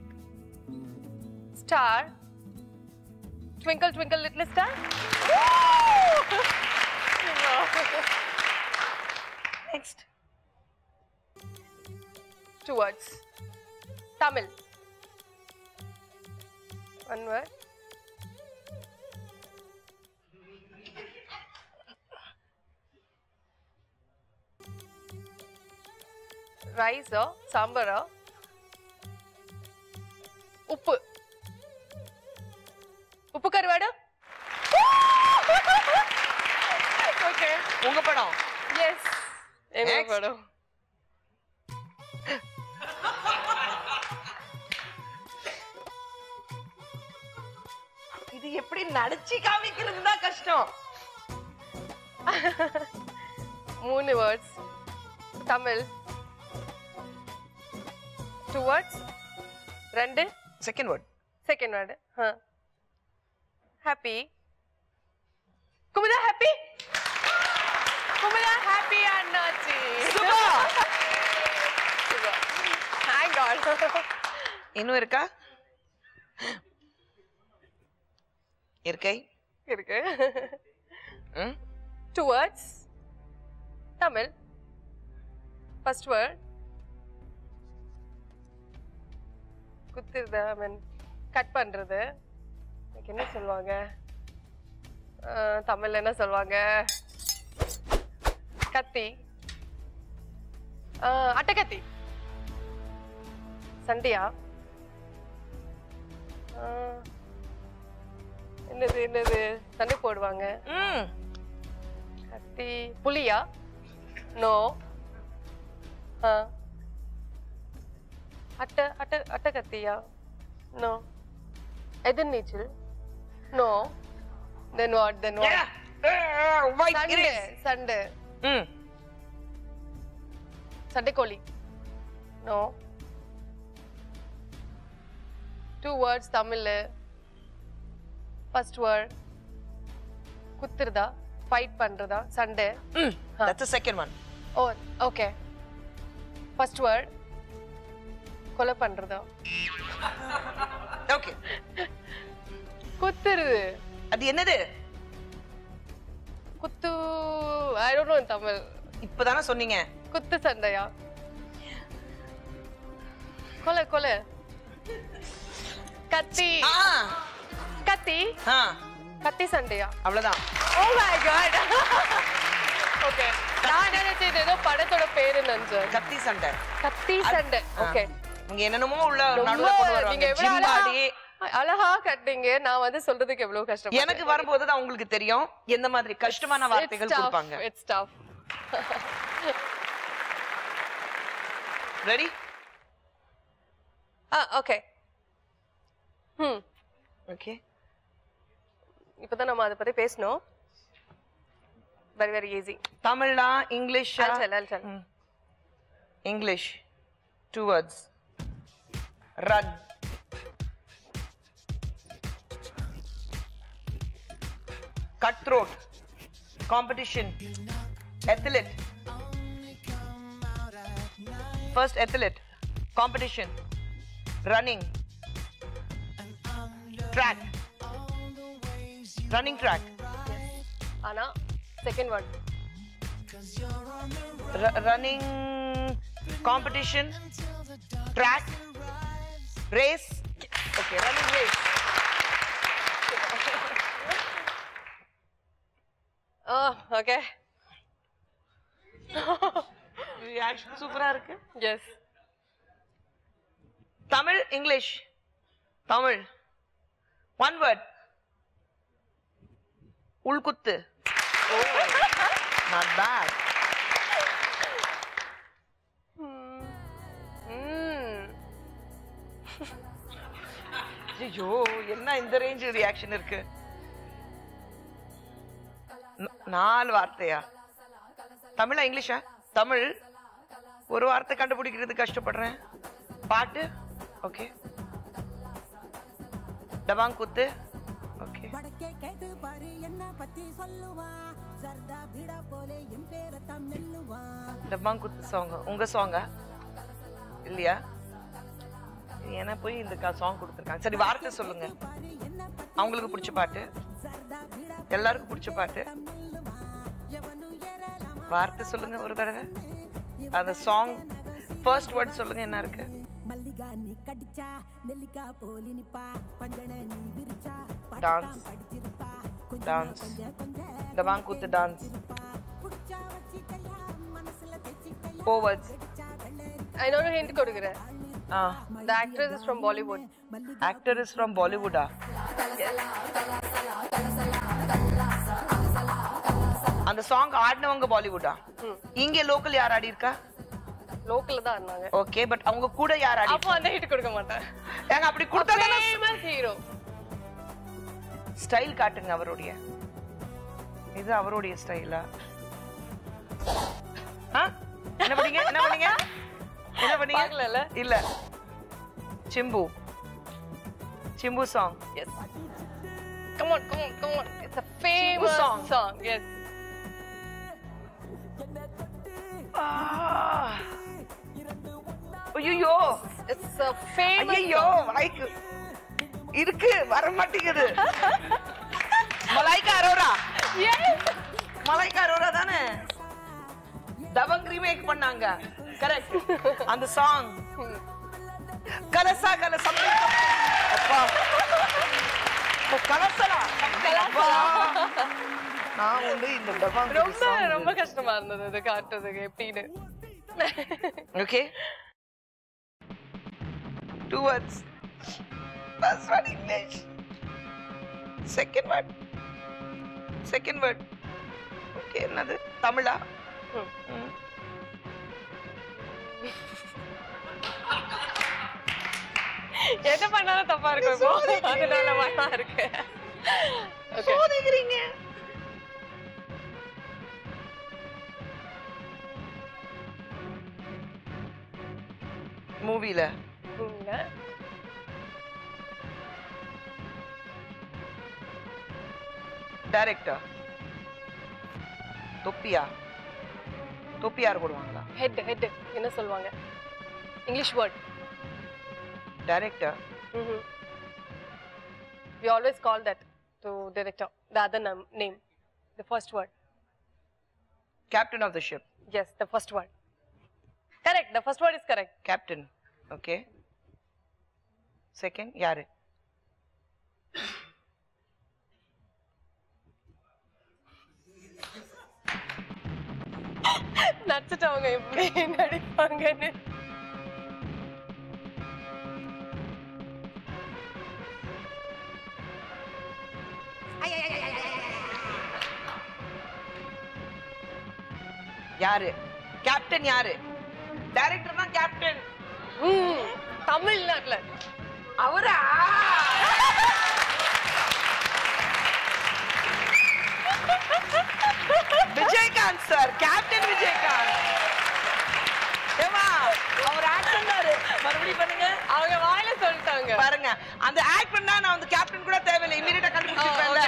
star twinkle twinkle little star next two words Tamil one word ரைஸோ சாம்பாரோ உப்பு உப்பு கருவாடு ஓகே உங்க படம் எஸ் என்ன Next. படம் இது எப்படி நடிச்சு காமிக்கிறது தான் கஷ்டம் மூணு வேர்ட்ஸ் தமிழ் டூ வேர்ட்ஸ் ரெண்டு second word second word happy Kumudha happy Kumudha happy அண்ணாச்சி தேங்க் காட் இன்னும் இருக்கா இருக்கை இருக்கு ம் two words Tamil first word குத்துறது ஐ மீன் கட் பண்றது எனக்கு என்ன சொல்லுவாங்க அஹ், தமிழ்ல என்ன சொல்லுவாங்க கத்தி அஹ், அட்டைக்கத்தி சண்டையா அஹ், என்னது என்னது சண்டை போடுவாங்க ம் கத்தி புலியா நோ அட்ட அட்ட அட்ட கத்தியா நோ எதிர் நீச்சல் no then what then what Yeah. Uh, white சண்டை Greece. சண்டை ம் சண்டைக்கோழி நோ டூ வேர்ட்ஸ் தமிழ்ல ஃபர்ஸ்ட் வேர்ட் குத்துறதா ஃபைட் பண்றதா சண்டை ம் that's the second one oh okay first word கொலை பண்றதா okay குத்துறது அது என்னது குத்து I don't know in Tamil இப்பதானே சொன்னீங்க குத்து சண்டையா கொலை கொலை கத்தி ஆ கத்தி ஆ கத்தி சண்டையா அவ்வளவுதான் ஓ மை காட் ஓகே நான் நினைச்சேன் இது ஏதோ படத்தோட பேரு நினைச்சேன் கத்தி சண்டை கத்தி சண்டை ஓகே இங்க என்னென்னமோ உள்ள ரொம்ப நடுவுல கொண்டு நீங்க வருவாங்க எவ்வளவு அழகா ஜிம்பாடி அழகா கட்டிங்க நான் வந்து சொல்றதுக்கு எவ்வளவு கஷ்டம் எனக்கு வரும்போது தான் உங்களுக்கு தெரியும் எந்த மாதிரி கஷ்டமான வார்த்தைகள் கொடுப்பாங்க இட்ஸ் டஃப் ரெடி ஆ ஓகே ம் ஓகே இப்பதான் நம்ம அதை பத்தி பேசணும் வெரி வெரி ஈஸி தமிழா இங்கிலீஷ் அல்சல் அல்சல் English two words run cut throat competition athlete first athlete competition running track running track ஆனா second one R- running competition track race okay running race oh okay reaction சூப்பரா இருக்கு yes Tamil English Tamil one word உள்குத்து not bad ம் ஐயோ என்ன இந்த ரேஞ்ச் ரியாக்ஷன் இருக்கு ந- நாலு வார்த்தையா தமிழா இங்கிலீஷா தமிழ் ஒரு வார்த்தை கண்டுபிடிக்கிறது கஷ்டப்படுறேன் பாட்டு ஓகே டபாங்குத்து ஓகே வடக்கே கேட்டு பாரு என்ன பத்தி சொல்லுவா சர்தா பீடா போலே என் பேரத்தான் மெல்லுவா டப்பாங்குத்து சாங் உங்க சாங்கா இல்லையா ஏன்னா போய் இந்த சாங் கொடுத்துருக்காங்க சரி வார்த்தை சொல்லுங்க அவங்களுக்கு பிடிச்ச பாட்டு எல்லாருக்கும் பிடிச்ச பாட்டு வார்த்தை சொல்லுங்க ஒரு தடவை அந்த சாங் ஃபர்ஸ்ட் வேர்ட் சொல்லுங்க என்ன இருக்கு மல்லிகா நீ கடிச்சா நெல்லிக்கா போலி நிப்பா பஞ்சன நீ விரிச்சா டான்ஸ் படிச்சிருப்பா டான்ஸ் டபாங்குத்து டான்ஸ் புடிச்சா வச்சிக்கையா மனசுல தெச்சிக்கையா four words I know hint கொடுக்குறேன் ஆ the actress is from Bollywood actor is from பாலிவுட்டா அந்த சாங் ஆடினவங்க பாலிவுட்டா இங்க லோக்கல் யார் ஆடி இருக்கா லோக்கல்ல தான் இருந்தாங்க ஓகே பட் அவங்க கூட யார் ஆடி அப்போ அந்த ஹிட் கொடுக்க மாட்டேன் ஏங்க அப்படி கொடுத்தா ஃபேமஸ் ஹீரோ ஸ்டைல் காட்டுங்க அவருடைய இது அவருடைய ஸ்டைலா என்ன பண்ணீங்க என்ன பண்ணீங்க என்ன பண்ணீங்க பார்க்கலல்ல? இல்ல Simbu Simbu song yes come on come on come on it's a famous song. song yes ஐயோ it's a famous ஐயோ வாய்க்கு இருக்கு வர மாட்டேங்குது மலாய்க்கா அரோரா yes மலாய்க்கா அரோரா தானே தபங் ரீமேக் பண்ணாங்க கரெக்ட் அந்த சாங் கலசா கலசா அப்பா ஓ, கலசலா அப்பா. நான் வந்து இந்த டபாங் ரொம்ப ரொம்ப கஷ்டமா இருந்தது இது காட்டுறதுக்கு எப்படின்னு okay two words first word English second word second word okay என்னது தமிழா ம். ம். எது பண்ணாலும் தப்பா இருக்கும் இப்போ. அதனால பயமா இருக்கு Okay. சோதிக்கிறீங்க மூவில இங்க. டைரக்டர் தொப்பியா தொப்பி யார் போடுவாங்களா ஹெட் ஹெட் என்ன சொல்லுவாங்க English word director we always call that to director the other nam- name the first word captain of the ship yes the first word correct the first word is correct captain okay second யாரு நடிச்சிட்டு அவங்க எப்படி நடிப்பாங்கன்னு யாரு கேப்டன் யாரு டைரக்டர் தான் கேப்டன் ம், தமிழ்நாட்டுல அவரா விஜயகாந்த் சார் கேப்டன் விஜயகாந்த் ஏமா அவர் ஆக்ட் பண்ணாரு மறுபடியும் பண்ணுங்க அவங்க வாயில சொல்லிட்டாங்க பாருங்க அந்த ஆக்ட் பண்ணா நான் வந்து கேப்டன் கூட தேவையில்லை இமீடியட்டா கண்டுபிடிச்சிருப்பேன்ல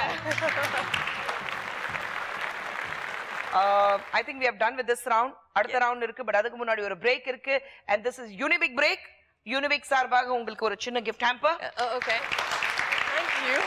I think we have done with this round அடுத்த ரவுண்ட் இருக்கு பட் அதுக்கு முன்னாடி ஒரு பிரேக் இருக்கு and this is Unipic break Unipic சார்பாக உங்களுக்கு ஒரு சின்ன gift hamper okay thank you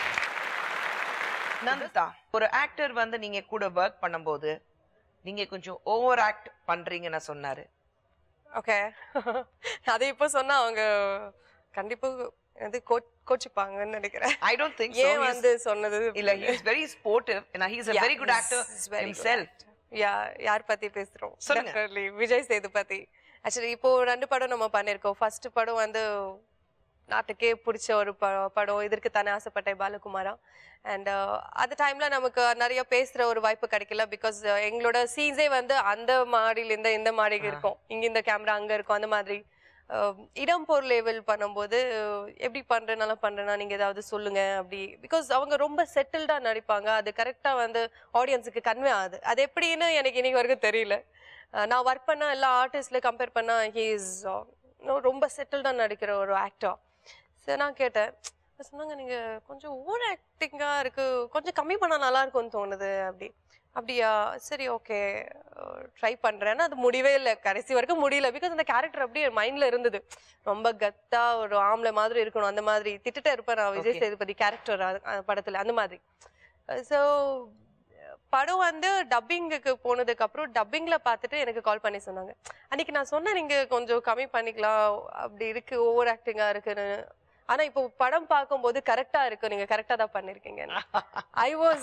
Nanditha ஒரு ஆக்டர் வந்து நீங்க கூட ஒர்க் பண்ணும்போது நீங்க கொஞ்சம் ஓவர் ஆக்ட் பண்றீங்கன்னு சொன்னாரு ஓகே அது இப்போ சொன்னா அவங்க கண்டிப்பா இது கோச்சிப்பாங்கன்னு நினைக்கிறேன் ஐ டோன்ட் திங்க் ஏன் வந்து சொன்னது இல்ல he is very sportive and he is a Yeah, very good he's actor very good himself யா யார் பத்தி பேசுறோம் சொல்லுங்க. Definitely விஜய் சேதுபதி ஆக்சுவலி இப்போ ரெண்டு படம் நம்ம பண்ணிருக்கோம் ஃபர்ஸ்ட் படம் வந்து நாட்டுக்கே பிடிச்ச ஒரு ப- படம் இதற்கு தானே ஆசைப்பட்டேன் பாலகுமாரா அண்ட் அந்த டைம்ல நமக்கு நிறைய பேசுற ஒரு வாய்ப்பு கிடைக்கல பிகாஸ் எங்களோட சீன்ஸே வந்து அந்த மாடியில இருந்து இந்த மாடிக்கு இருக்கும் இங்க இந்த கேமரா அங்க இருக்கும் அந்த மாதிரி அஹ், இடம் பொருள் லேவல் பண்ணும்போது அஹ், எப்படி பண்றேன் நல்லா பண்றேன்னா நீங்க ஏதாவது சொல்லுங்க அப்படி பிகாஸ் அவங்க ரொம்ப செட்டில்டா நடிப்பாங்க அது கரெக்டா வந்து ஆடியன்ஸுக்கு கன்வே ஆகுது அது எப்படின்னு எனக்கு இன்னைக்கு வரைக்கும் தெரியல அஹ், நான் ஒர்க் பண்ண எல்லா ஆர்டிஸ்ட்ல கம்பேர் பண்ணா ஹீ இஸ் ரொம்ப செட்டில்டா நடிக்கிற ஒரு ஆக்டர் சரி நான் கேட்டேன் அப்ப சொன்னாங்க நீங்க கொஞ்சம் ஓவர் ஆக்டிங்கா இருக்கு கொஞ்சம் கம்மி பண்ணா நல்லா இருக்கும்னு தோணுது அப்படி அப்படியா சரி ஓகே ட்ரை பண்றேன்னா அது முடியவே இல்லை கடைசி வரைக்கும் முடியல பிகாஸ் அந்த கேரக்டர் அப்படியே மைண்ட்ல இருந்தது ரொம்ப கத்தா ஒரு ஆம்பளை மாதிரி இருக்கணும் அந்த மாதிரி திட்டுட்டே இருப்பேன் நான் விஜய் Okay. சேதுபதி கேரக்டர் படத்துல அந்த மாதிரி ஸோ படம் வந்து டப்பிங்குக்கு போனதுக்கு அப்புறம் டப்பிங்ல பார்த்துட்டு எனக்கு கால் பண்ணி சொன்னாங்க அன்னைக்கு நான் சொன்னேன் நீங்க கொஞ்சம் கம்மி பண்ணிக்கலாம் அப்படி இருக்கு ஓவர் ஆக்டிங்கா இருக்குன்னு ஆனா இப்போ படம் பார்க்கும்போது கரெக்டா இருக்கு நீங்க கரெக்டா தான் பண்ணிருக்கீங்க ஐ வாஸ்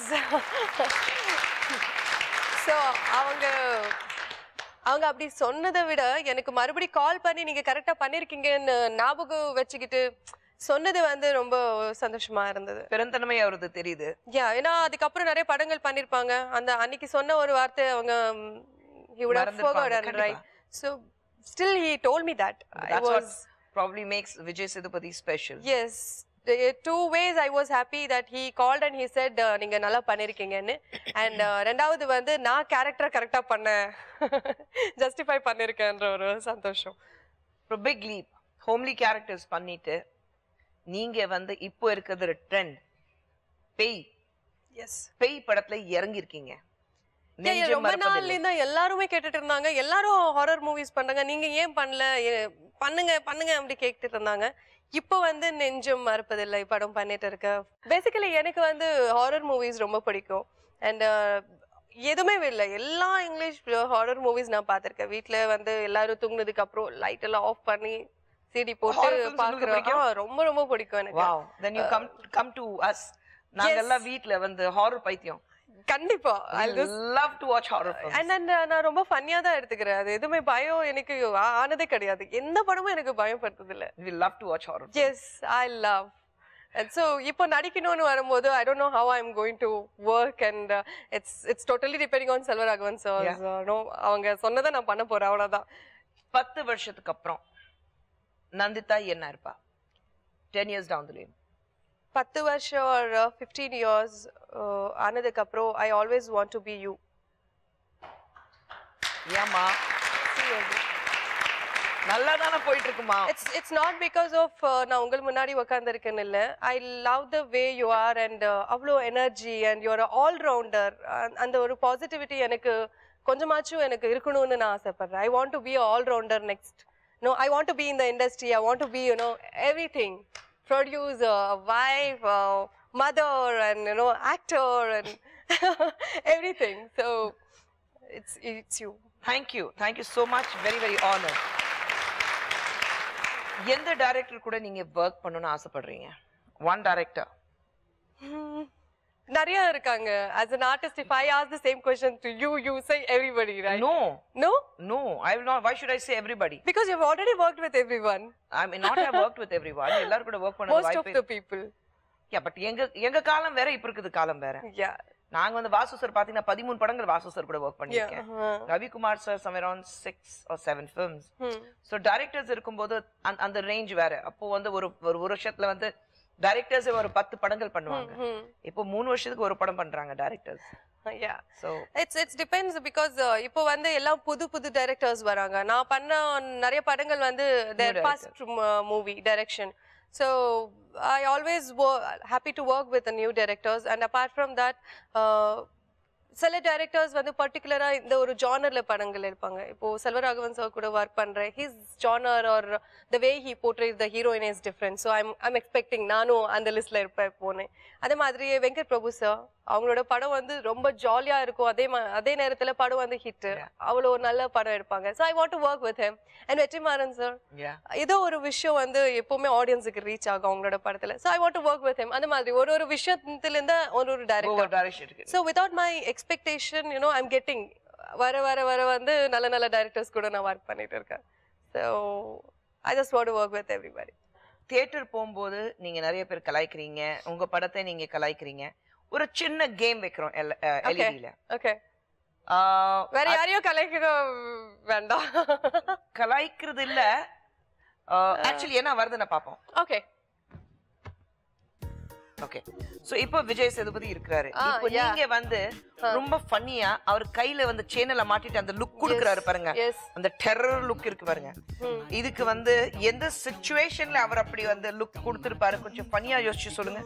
ஸோ அவங்க அவங்க அப்படி சொன்னதை விட எனக்கு மறுபடி கால் பண்ணி நீங்க கரெக்டா பண்ணிருக்கீங்கன்னு ஞாபகம் வச்சுக்கிட்டு சொன்னது வந்து ரொம்ப சந்தோஷமா இருந்தது பெருந்தன்மை அவரது தெரியுது யா ஏன்னா அதுக்கப்புறம் நிறைய படங்கள் பண்ணிருப்பாங்க அந்த அன்னைக்கு சொன்ன ஒரு வார்த்தை அவங்க he would have மறந்திருப்பாங்க, forgotten கண்டிப்பா. right so still he told me that i That's what was probably makes Vijay Sethupathi special. yes the two ways i was happy that he called and he said uh, நீங்க நல்லா பண்ணிருக்கீங்கன்னு and uh, ரெண்டாவது வந்து நான் கேரக்டர் கரெக்டா பண்ணேன் ஜஸ்டிஃபை பண்ணிருக்கேன்ற ஒரு சந்தோஷம் ஒரு பிக் லீப் ஹோம்லி கேரக்டர்ஸ் பண்ணிட்டு நீங்க வந்து இப்போ இருக்கிறது ட்ரெண்ட் பேய் எஸ் பேய் படத்துல இறங்கி இருக்கீங்க ரொம்ப நாள்ல இருந்தா எல்லாருமே கேட்டுட்டு இருந்தாங்க எல்லாரும் ஹாரர் மூவிஸ் பண்றாங்க நீங்க ஏன் பண்ணல ஏ- பண்ணுங்க பண்ணுங்க அப்படி கேட்டுட்டு இருந்தாங்க இப்போ வந்து நெஞ்சம் மறப்பதில்லை படம் பண்ணிட்டு இருக்க பேசிக்கலி எனக்கு வந்து ஹாரர் மூவிஸ் ரொம்ப பிடிக்கும் அண்ட் எதுவுமே இல்லை எல்லா இங்கிலீஷ் ஹாரர் மூவிஸ் நான் பார்த்திருக்கேன் வீட்ல வந்து எல்லாரும் தூங்குனதுக்கு அப்புறம் லைட் எல்லாம் ஆஃப் பண்ணி சிடி போட்டு Horror films உங்களுக்கு பாக்குறேன் பிடிக்கும்? ஆ, ரொம்ப ரொம்ப பிடிக்கும் எனக்கு wow then you come come to us நாங்க எல்லாம் வீட்ல வந்து ஹாரர் பைத்தியம் கண்டிப்பா I'll just love to watch horror And then, uh, நான் ரொம்ப ஃபன்னியா தான் எடுத்துக்கிறேன் அது எதுவுமே பயம் எனக்கு ஆ- ஆனதே கிடையாது எந்த படமும் எனக்கு பயப்படுறது இல்ல we love to watch horror yes I love and so இப்போ நடிக்கணும்னு வரும்போது I don't know how I am going to work and it's it's totally depending on Selvaraghavan sir no அவங்க சொன்னதை நான் பண்ண போறேன் அவ்வளவுதான் பத்து வருஷத்துக்கு அப்புறம் நந்திதா என்ன இருப்பா ten years down the lane பத்து வருஷம் or ஃபிஃப்டீன் இயர்ஸ் ஆனதுக்கு அப்புறம் I always want to be you ஏமா நல்லா தானே போயிட்டு இருக்குமா it's it's not because of நான் உங்கள் முன்னாடி உட்காந்துருக்கேன்னு இல்லை I love the way you are and அவ்வளோ energy and you're all rounder அந்த ஒரு பாசிட்டிவிட்டி எனக்கு கொஞ்சமாச்சும் எனக்கு இருக்கணும்னு நான் ஆசைப்படுறேன் I want to be all rounder next no I want to B in the industry I want to be you know everything producer wife mother and you know actor and everything so it's it's you thank you thank you so much very very honour எந்த டைரக்டர் கூட நீங்க ஒர்க் பண்ணணும்னு ஆசைப்படுறீங்க ஒன் டைரக்டர் Hmm. நிறைய இருக்காங்க as an artist if i ask the same question to you you say everybody right no no no I will not why should I say everybody because you've already worked with everyone I mean not have worked with everyone எல்லாரும் கூட ஒர்க் பண்ண most of வாய்ப்பு the people யா பட் எங்க எங்க காலம் வேற இப்ப இருக்குது காலம் வேற yeah நாங்க வந்து வாசு சார் பாத்தீங்கன்னா பதிமூணு படங்கள் வாசு சார் கூட ஒர்க் yeah பண்ணிருக்கேன் uh, Ravikumar sir some around six or seven films hmm. So directors இருக்கும்போது அந்த- அந்த ரேஞ்ச் வேற அப்போ வந்து ஒரு ஒரு வருஷத்துல வந்து டைரக்டர்ஸ் ஒரு பத்து படங்கள் பண்ணுவாங்க Hmm. இப்போ மூணு வருஷத்துக்கு ஒரு படம் பண்றாங்க directors Uh, yeah so it's it's depends because இப்போ வந்து எல்லாம் புது புது டைரக்டர்ஸ் வராங்க நான் பண்ண நிறைய படங்கள் வந்து their first movie direction so I always happy to work with new directors and apart from that சில டைரக்டர்ஸ் வந்து பர்டிகுலரா இந்த ஒரு ஜானர்ல படங்கள் எடுப்பாங்க இப்போ செல்வராகவன் சார் கூட ஒர்க் பண்றேன் his genre are the way he portrays the heroine is different so I'm I'm expecting நானும் அந்த லிஸ்ட்ல இருப்பேன் போனேன் அதே மாதிரி வெங்கட் பிரபு சார் அவங்களோட படம் வந்து ரொம்ப ஜாலியா இருக்கும் அதே மா- அதே நேரத்துல படம் வந்து ஹிட் அவ்வளோ ஒரு நல்ல படம் எடுப்பாங்க so I want to work with him and Vetrimaaran sir yeah ஏதோ ஒரு விஷயம் வந்து எப்பவுமே ஆடியன்ஸுக்கு ரீச் ஆகும் அவங்களோட படத்துல so I want to work with him அந்த மாதிரி ஒரு ஒரு விஷயத்துல இருந்து ஒரு ஒரு டைரக்டர் ஓவர் டைரக்ஷன் இருக்கு so without my expectation you know I'm getting வர வர வர வந்து நல்ல நல்ல டைரக்டர்ஸ் கூட நான் ஒர்க் பண்ணிட்டு இருக்கேன் so I just want work with everybody theatre போகும்போது நீங்க நிறைய பேர் கலாய்க்கிறீங்க உங்க படத்தை நீங்க கலாய்க்கிறீங்க ஒரு சின்ன கேம் வைக்கிறோம் எல்இடில ஓகே வேற யாரையும் கலைக்க வேண்டாம் கலாய்க்கிறது இல்ல ஆக்சுவலி என்ன வருதுன்னு பாப்போம் ஓகே ஓகே சோ இப்போ விஜய் சேதுபதி இருக்கிறாரு ஆ, இப்போ yeah. நீங்க வந்து ரொம்ப ஃபன்னியா அவர் கையில வந்து சேனல மாட்டிட்டு அந்த லுக் கொடுக்குறாரு பாருங்க எஸ் அந்த டெரர் லுக் இருக்கு பாருங்க இதுக்கு வந்து எந்த சிச்சுவேஷன்ல அவர் அப்படி வந்து லுக் கொடுத்திருப்பாரு கொஞ்சம் ஃபன்னியா யோசிச்சு சொல்லுங்க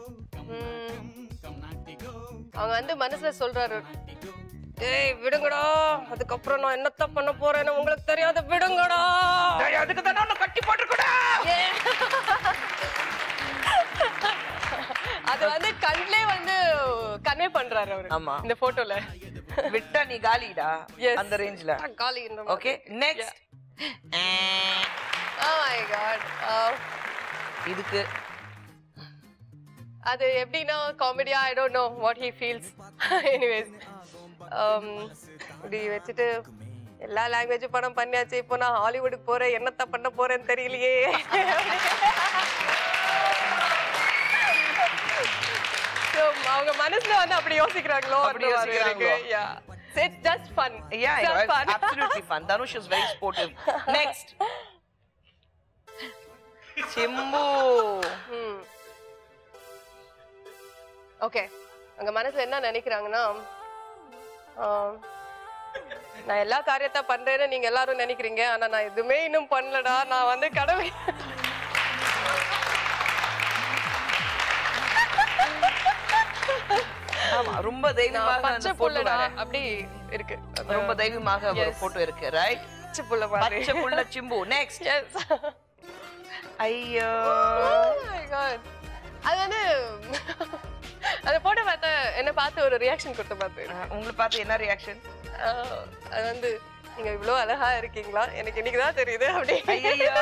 அவங்க வந்து மனசுல சொல்றாரு ஏய் விடுங்கடா அதுக்கப்புறம் நான் என்னத்த பண்ண போறேன்னு உங்களுக்கு தெரியாத விடுங்கடா டேய், அதுக்கு தானே உன்னை கட்டி போட்டுக்கூடா அது வந்து கண்லே வந்து கன்வே பண்றாரு அவரு ஆமா. இந்த போட்டோல விட்டா நீ காலிடா Yes. அந்த ரேஞ்ச்ல காலி இந்த okay next oh my god இதுக்கு அது எப்படின்னா காமெடியா I don't know what he feels anyways இப்படி வச்சுட்டு எல்லா லாங்குவேஜும் படம் பண்ணியாச்சு இப்போ நான் ஹாலிவுட்டுக்கு போறேன் என்னத்த பண்ண போறேன்னு தெரியலையே So, அவங்க மனசுல வந்து அப்படி யோசிக்கிறாங்களோ அப்படி யோசிக்கிறாங்களோ? It's just fun Yeah, yeah, it's absolutely fun. Dhanush is very sportive. Next. Simbu okay அங்க மனசுல என்ன நினைக்கிறாங்கன்னா ஆம், நான் எல்லா காரியத்தை பண்றேன்னு நீங்க எல்லாரும் நினைக்கிறீங்க ஆனா நான் எதுவுமே இன்னும் பண்ணலடா நான் வந்து கடவுள் ஆமா ரொம்ப நான் தெய்வமாக பச்சை அந்த போட்டோ புள்ளடா வேற அப்படி இருக்கு ரொம்ப தெய்வமாக ஒரு Yes. போட்டோ இருக்கு ரைட் பச்சை புள்ள மாதிரி பச்சை புள்ள சிம்பு நெக்ஸ்ட் Yes. ஐயோ Oh my God. அது வந்து அந்த போட்டோ பார்த்து என்ன பார்த்து ஒரு ரியாக்ஷன் கொடுத்து பார்த்து அஹ், உங்களை பார்த்து என்ன ரியாக்ஷன் ஆஹ், அது வந்து நீங்க இவ்வளோ அழகா இருக்கீங்களா எனக்கு இன்னைக்கு தான் தெரியுது அப்படி ஐயோ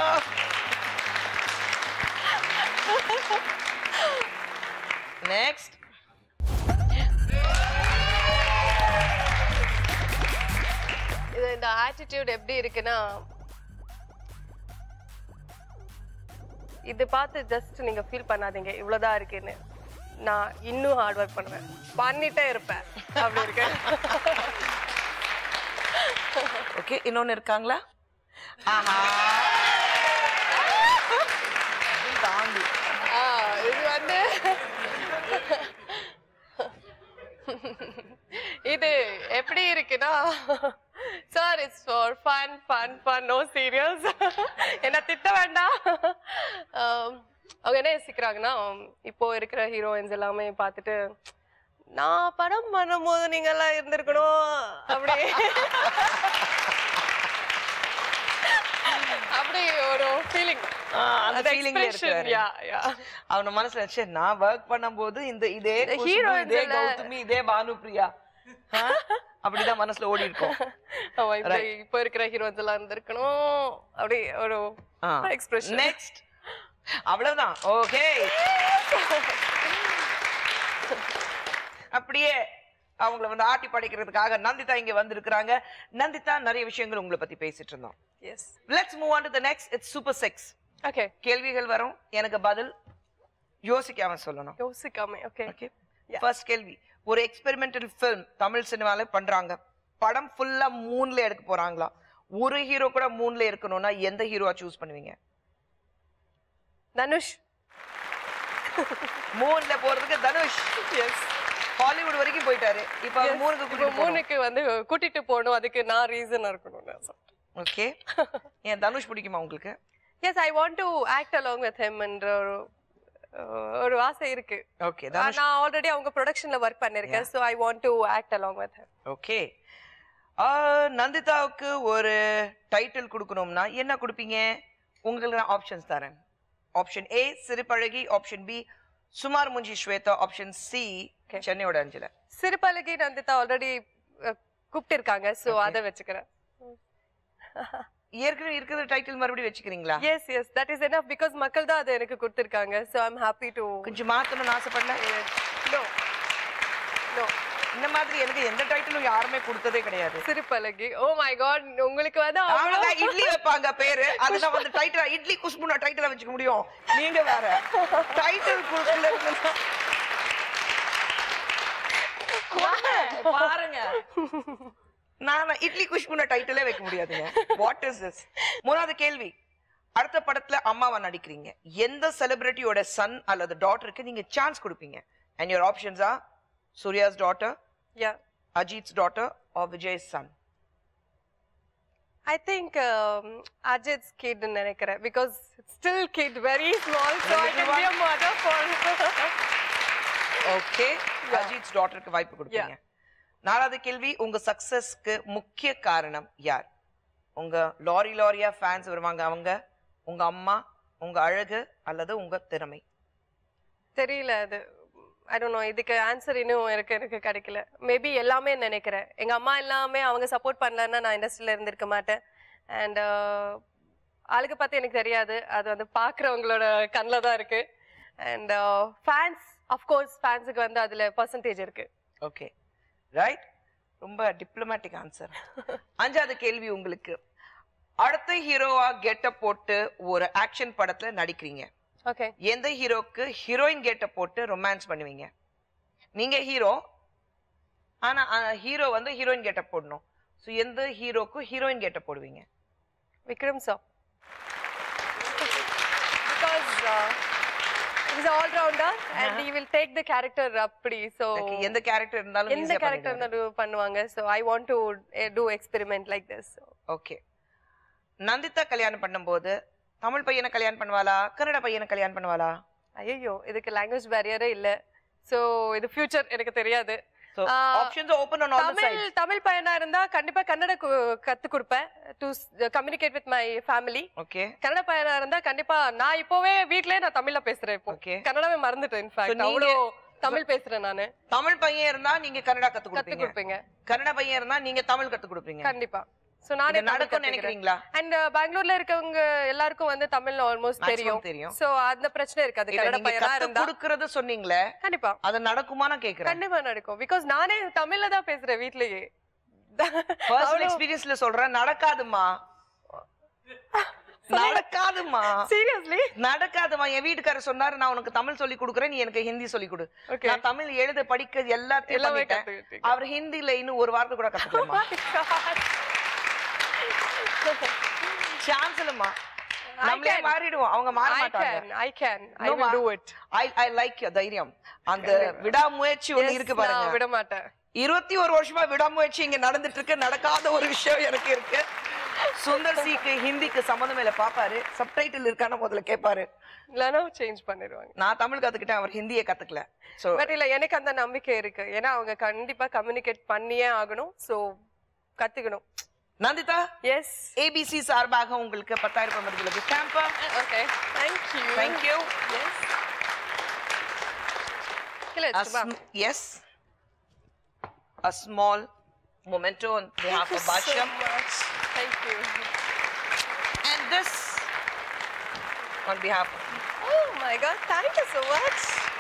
நெக்ஸ்ட் இது இந்த ஆட்டிடியூட் எப்படி இருக்குன்னா இது பார்த்து ஜஸ்ட் நீங்க ஃபீல் பண்ணாதீங்க இவ்வளவுதான் இருக்குன்னு நான் இன்னும் ஹார்ட் ஒர்க் பண்ணுவேன் பண்ணிட்டே இருப்பேன் அப்படி இருக்கு ஓகே இன்னொன்னு இருக்காங்களா ஆஹா தாண்டி வந்து இது எப்படி இருக்குன்னா sir it's for fun fun fun no serious என்ன திட்ட வேண்டாம் ஆம், அவங்க என்ன யோசிக்கிறாங்கன்னா இப்போ இருக்கிற ஹீரோயின்ஸ் எல்லாமே பார்த்துட்டு நான் படம் பண்ணும்போது நீங்க எல்லாம் இருந்திருக்கணும் அப்படி அப்படி ஒரு ஃபீலிங் அந்த ஃபீலிங்ல இருக்காரு யா யா அவன மனசுல சரி நான் ஒர்க் பண்ணும்போது இந்த இதே இந்த குஷ்பு, heroines இதே எல்லாம் கௌதமி இதே பானுப்ரியா ஆ? அப்படிதான் மனசுல ஓடி இருக்கும் ஆமா இப்ப இப்ப இருக்கிற ஹீரோஸ் எல்லாம் இருந்திருக்கணும் அப்படி ஒரு எக்ஸ்பிரஷன் நெக்ஸ்ட் அவ்வளவுதான் ஓகே அப்படியே அவங்கள வந்து ஆட்டி படைக்கிறதுக்காக நந்திதா இங்க வந்திருக்கிறாங்க நந்திதா நிறைய விஷயங்கள் உங்களை பத்தி பேசிட்டு இருந்தோம் yes let's move on to the next it's super sex okay கேள்விகள் வரும் எனக்கு பதில் யோசிக்காம சொல்லணும் யோசிக்காம ஓகே ஓகே ஃபர்ஸ்ட் கேள்வி ஒரு எக்ஸ்பெரிமெண்டல் ஃபிலிம் தமிழ் சினிமால பண்றாங்க படம் ஃபுல்லா மூணுல எடுக்க போறாங்களா ஒரு ஹீரோ கூட மூணுல இருக்கணும்னா எந்த ஹீரோவா சூஸ் பண்ணுவீங்க தனுஷ் மூணுல போறதுக்கு தனுஷ் எஸ் ஹாலிவுட் வரைக்கும் போயிட்டாரு இப்ப அவர் மூணுக்கு இப்போ கூட்டிட்டு போகணும் மூணுக்கு வந்து கூட்டிட்டு போகணும் அதுக்கு நான் ரீசன் இருக்கணும் ஓகே ஏன் தனுஷ் பிடிக்குமா உங்களுக்கு yes I want to act along with him என்ற ஒரு அஹ், ஒரு ஆசை இருக்கு ஓகே தனுஷ் நான் ஆல்ரெடி அவங்க ப்ரொடக்ஷன்ல ஒர்க் பண்ணிருக்கேன் so I want to act along with him okay நந்திதாவுக்கு ஒரு டைட்டில் கொடுக்கணும்னா என்ன கொடுப்பீங்க உங்களுக்கு நான் ஆப்ஷன்ஸ் தரேன் ஆப்ஷன் ஏ சிறுபழகி ஆப்ஷன் பி சுமார் முஞ்சி ஸ்வேதா ஆப்ஷன் சி சென்னையோட அஞ்சல சிறுபலகை நந்திதா ஆல்ரெடி கூப்பிட்டு இருக்காங்க ஸோ அதை வச்சுக்கிறேன் ஏற்கனவே இருக்கிற டைட்டில் மறுபடியும் வச்சுக்கிறீங்களா yes yes that is enough because மக்கள் தான் அதை எனக்கு கொடுத்துருக்காங்க ஸோ ஐம் ஹாப்பி டு கொஞ்சம் மாத்தணும்னு ஆசைப்படல நோ நோ இந்த மாதிரி எனக்கு எந்த டைட்டிலும் யாருமே கொடுத்ததே கிடையாது சிறுபலகை ஓ மை காட் உங்களுக்கு வந்து அவ்வளோ ஆமாங்க இட்லி வைப்பாங்க பேரு அதுல வந்து டைட்டில் இட்லி குஷ்புனா டைட்டில வச்சுக்க முடியும் நீங்க வேற டைட்டில் குஷ்புல பாருங்க நான் இட்லி குஷ்புன டைட்டிலே வைக்க முடியாதுங்க வாட் இஸ் திஸ் மூணாவது கேள்வி அடுத்த படத்துல அம்மாவா நடிக்கிறீங்க எந்த செலிபிரிட்டியோட சன் அல்லது டாட்டருக்கு நீங்க சான்ஸ் கொடுப்பீங்க and your options are Suriya's daughter yeah Ajith's daughter or Vijay son I think Ajith's kid நினைக்கிறேன் because still kid very small so I can be a mother for okay Ajith's டாட்டருக்கு வாய்ப்பு கொடுப்பீங்க நாலாவது கேள்வி உங்க சக்சஸ்க்கு முக்கிய காரணம் யார் உங்க லாரி லாரியா ஃபேன்ஸ் வருவாங்க அவங்க உங்க அம்மா உங்க அழகு அல்லது உங்க திறமை தெரியல அது ஐ டோன்ட் நோ இதுக்கு ஆன்சர் இன்னும் எனக்கு எனக்கு கிடைக்கல மேபி எல்லாமே நினைக்கிறேன் எங்க அம்மா எல்லாமே அவங்க சப்போர்ட் பண்ணலன்னா நான் இண்டஸ்ட்ரியில இருந்திருக்க மாட்டேன் அண்ட் ஆளுக்கு பார்த்து எனக்கு தெரியாது அது வந்து பார்க்குறவங்களோட கண்ணில் தான் இருக்கு அண்ட் ஃபேன்ஸ் அஃப்கோர்ஸ் ஃபேன்ஸுக்கு வந்து அதுல பர்சன்டேஜ் இருக்கு ஓகே ரைட் ரொம்ப டிப்ளமேட்டிக் ஆன்சர் அஞ்சாவது கேள்வி உங்களுக்கு அடுத்த ஹீரோவா கெட்டப் போட்டு ஒரு ஆக்ஷன் படத்துல நடிக்கிறீங்க ஓகே எந்த ஹீரோக்கு ஹீரோயின் கெட்டப் போட்டு ரொமான்ஸ் பண்ணுவீங்க நீங்க ஹீரோ ஆனா ஹீரோ வந்து ஹீரோயின் கெட்டப் போடணும் ஸோ எந்த ஹீரோக்கு ஹீரோயின் கெட்டப் போடுவீங்க Vikram sir because is allrounder and you will take the character அப்படி ஸோ Like, எந்த கேரக்டர் இருந்தாலும் எந்த கேரக்டர் இருந்தாலும் பண்ணுவாங்க so I want to do experiment like this okay Nanditha கல்யாணம் பண்ணும்போது தமிழ் பையனை கல்யாணம் பண்ணுவாளா கன்னட பையனை கல்யாணம் பண்ணுவாளா ஐயோ இதுக்கு லாங்குவேஜ் பேரியரே இல்ல ஸோ இது ஃபியூச்சர் எனக்கு தெரியாது so Ah, options open on all the Tamil sides Tamil பையனா இருந்தா கண்டிப்பா கன்னட கு- கத்து கொடுப்பேன் to communicate with my family okay Kannada பையனா இருந்தா கண்டிப்பா நான் இப்போவே வீட்லயே நான் தமிழ்ல பேசுறேன் இப்போ Okay. கன்னடமே மறந்துட்டேன் So, இன்ஃபேக்ட் நீங்க- அவ்வளோ தமிழ் பேசுறேன் நானு தமிழ் பையன் இருந்தா நீங்க கன்னடா கத்து கத்து கொடுப்பீங்க கொடுப்பீங்க கன்னட பையன் இருந்தா நீங்க தமிழ் கத்து கொடுப்பீங்க கண்டிப்பா சோ நானே இது நடக்கும்னு நினைக்கிறீங்களா அண்ட் பெங்களூர்ல இருக்கவங்க எல்லாருக்கும் வந்து தமிழ் ஆல்மோஸ்ட் Maximum தெரியும் தெரியும். சோ அந்த பிரச்சனை இருக்காது இல்ல, கன்னட நீங்க பையனா கத்து இருந்தா கொடுக்கறது சொன்னீங்களே கண்டிப்பா அது நடக்குமா நான் கேக்குறேன் கண்டிப்பா நடக்கும் பிகாஸ் நானே தமிழ்ல தான் பேசுறேன் வீட்லயே பர்சனல் அவ்வளவு- எக்ஸ்பீரியன்ஸ்ல சொல்றேன் நடக்காதுமா நடக்காதுமா சீரியஸ்லி நடக்காதுமா என் வீட்டுக்காரர் சொன்னாரு நான் உனக்கு தமிழ் சொல்லி கொடுக்குறேன் நீ எனக்கு ஹிந்தி சொல்லி கொடு Okay. நான் தமிழ் எழுத படிக்க எல்லாத்தையும் எல்லாமே பண்ணிட்டேன் கத்துக்கிட்டீங்க. அவர் ஹிந்தில இன்னும் ஒரு வார்த்தை கூட கத்துக்கலாமா சான்ஸ் இல்லம்மா நம்மளே can. மாறிடுவோம் அவங்க மாற I மாட்டாங்க can, I can, I No, will ma. do it. I I like தைரியம் அந்த விடாமுயற்சி ஒண்ணு Yes, இருக்கு நான் பாருங்க விட மாட்டேன் இருபத்தி ஒரு வருஷமா விடாமுயற்சி இங்க நடந்துட்டு இருக்கு நடக்காத ஒரு விஷயம் எனக்கு இருக்கு சுந்தர் சிக்கு ஹிந்திக்கு சம்மந்தம் இல்ல பாப்பாரு சப்டைட்டில் இருக்கான முதல்ல கேட்பாரு இல்லைன்னா சேஞ்ச் பண்ணிடுவாங்க நான் தமிழ் கத்துக்கிட்டேன் அவர் ஹிந்தியை கத்துக்கல சோ பட் இல்ல எனக்கு அந்த நம்பிக்கை இருக்கு ஏன்னா அவங்க கண்டிப்பா கம்யூனிகேட் பண்ணியே ஆகணும் சோ கத்துக்கணும் நந்திதா எஸ் ஏபிசி சார்பாக உங்களுக்கு பத்தாயிரம் மதிப்புள்ள ஸ்டாம்பா okay thank you thank you yes இல்ல yes a small memento on behalf of Basham thank you and this on behalf of oh my god thank you so much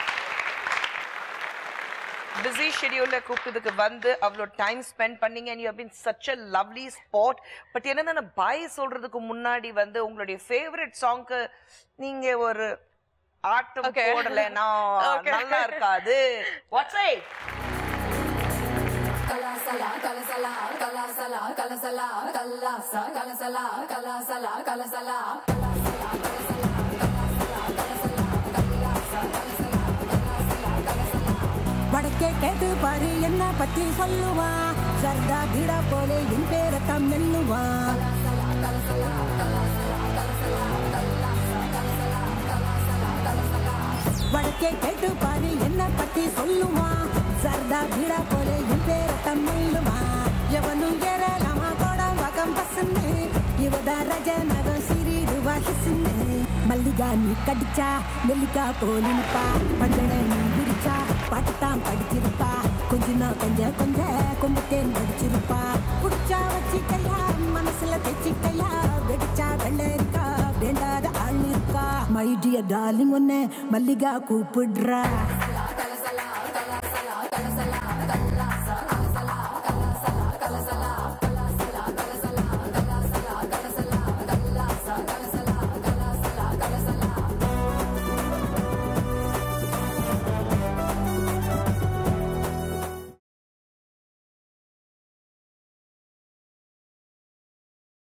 busy ஷெடியூல்ல கூப்பிட்டதுக்கு வந்து அவ்வளோ டைம் ஸ்பெண்ட் பண்ணீங்க and you have been such a lovely sport but என்னன்னா நான் பாய் சொல்றதுக்கு முன்னாடி வந்து உங்களுடைய ஃபேவரட் சாங்க்கு நீங்க ஒரு ஆட்டம் Okay. போடலைன்னா Okay. நல்லா இருக்காது வாட்ஸ் ஐ கலாசலா கலசலா கலாசலா கலசலா கல்லாசா கலசலா கலாசலா கலசலா வடக்கே கேட்டு பாரு என்ன பத்தி சொல்லுவா சர்தா பீடா போலே என் பேரத்தான் மெல்லுவா வடக்கே கேட்டு பாரு என்ன பத்தி சொல்லுவா சர்தா பீடா போலே என் பேரத்தான் மெல்லுவா எவனும் ஏறலாமா கோடம் வகம் பசுன்னு இவதா ரஜ நகம் சிறிடுவா ஹிசுன்னு மல்லிகா நீ கடிச்சா நெல்லிக்கா போலிருப்பா பஞ்சட நீ விரிச்சா பாட்டுத்தான் படிச்சிருப்பா கொஞ்ச நாள் கொஞ்ச கொஞ்ச கொம்புத்தேன் படிச்சிருப்பா புடிச்சா வச்சிக்கையா மனசுல தைச்சிக்கையா வெடிச்சா வெள்ளரிக்கா வேண்டாத ஆள் இருக்கா மை டியர் டார்லிங் ஒன்னு மல்லிகா கூப்பிடுறா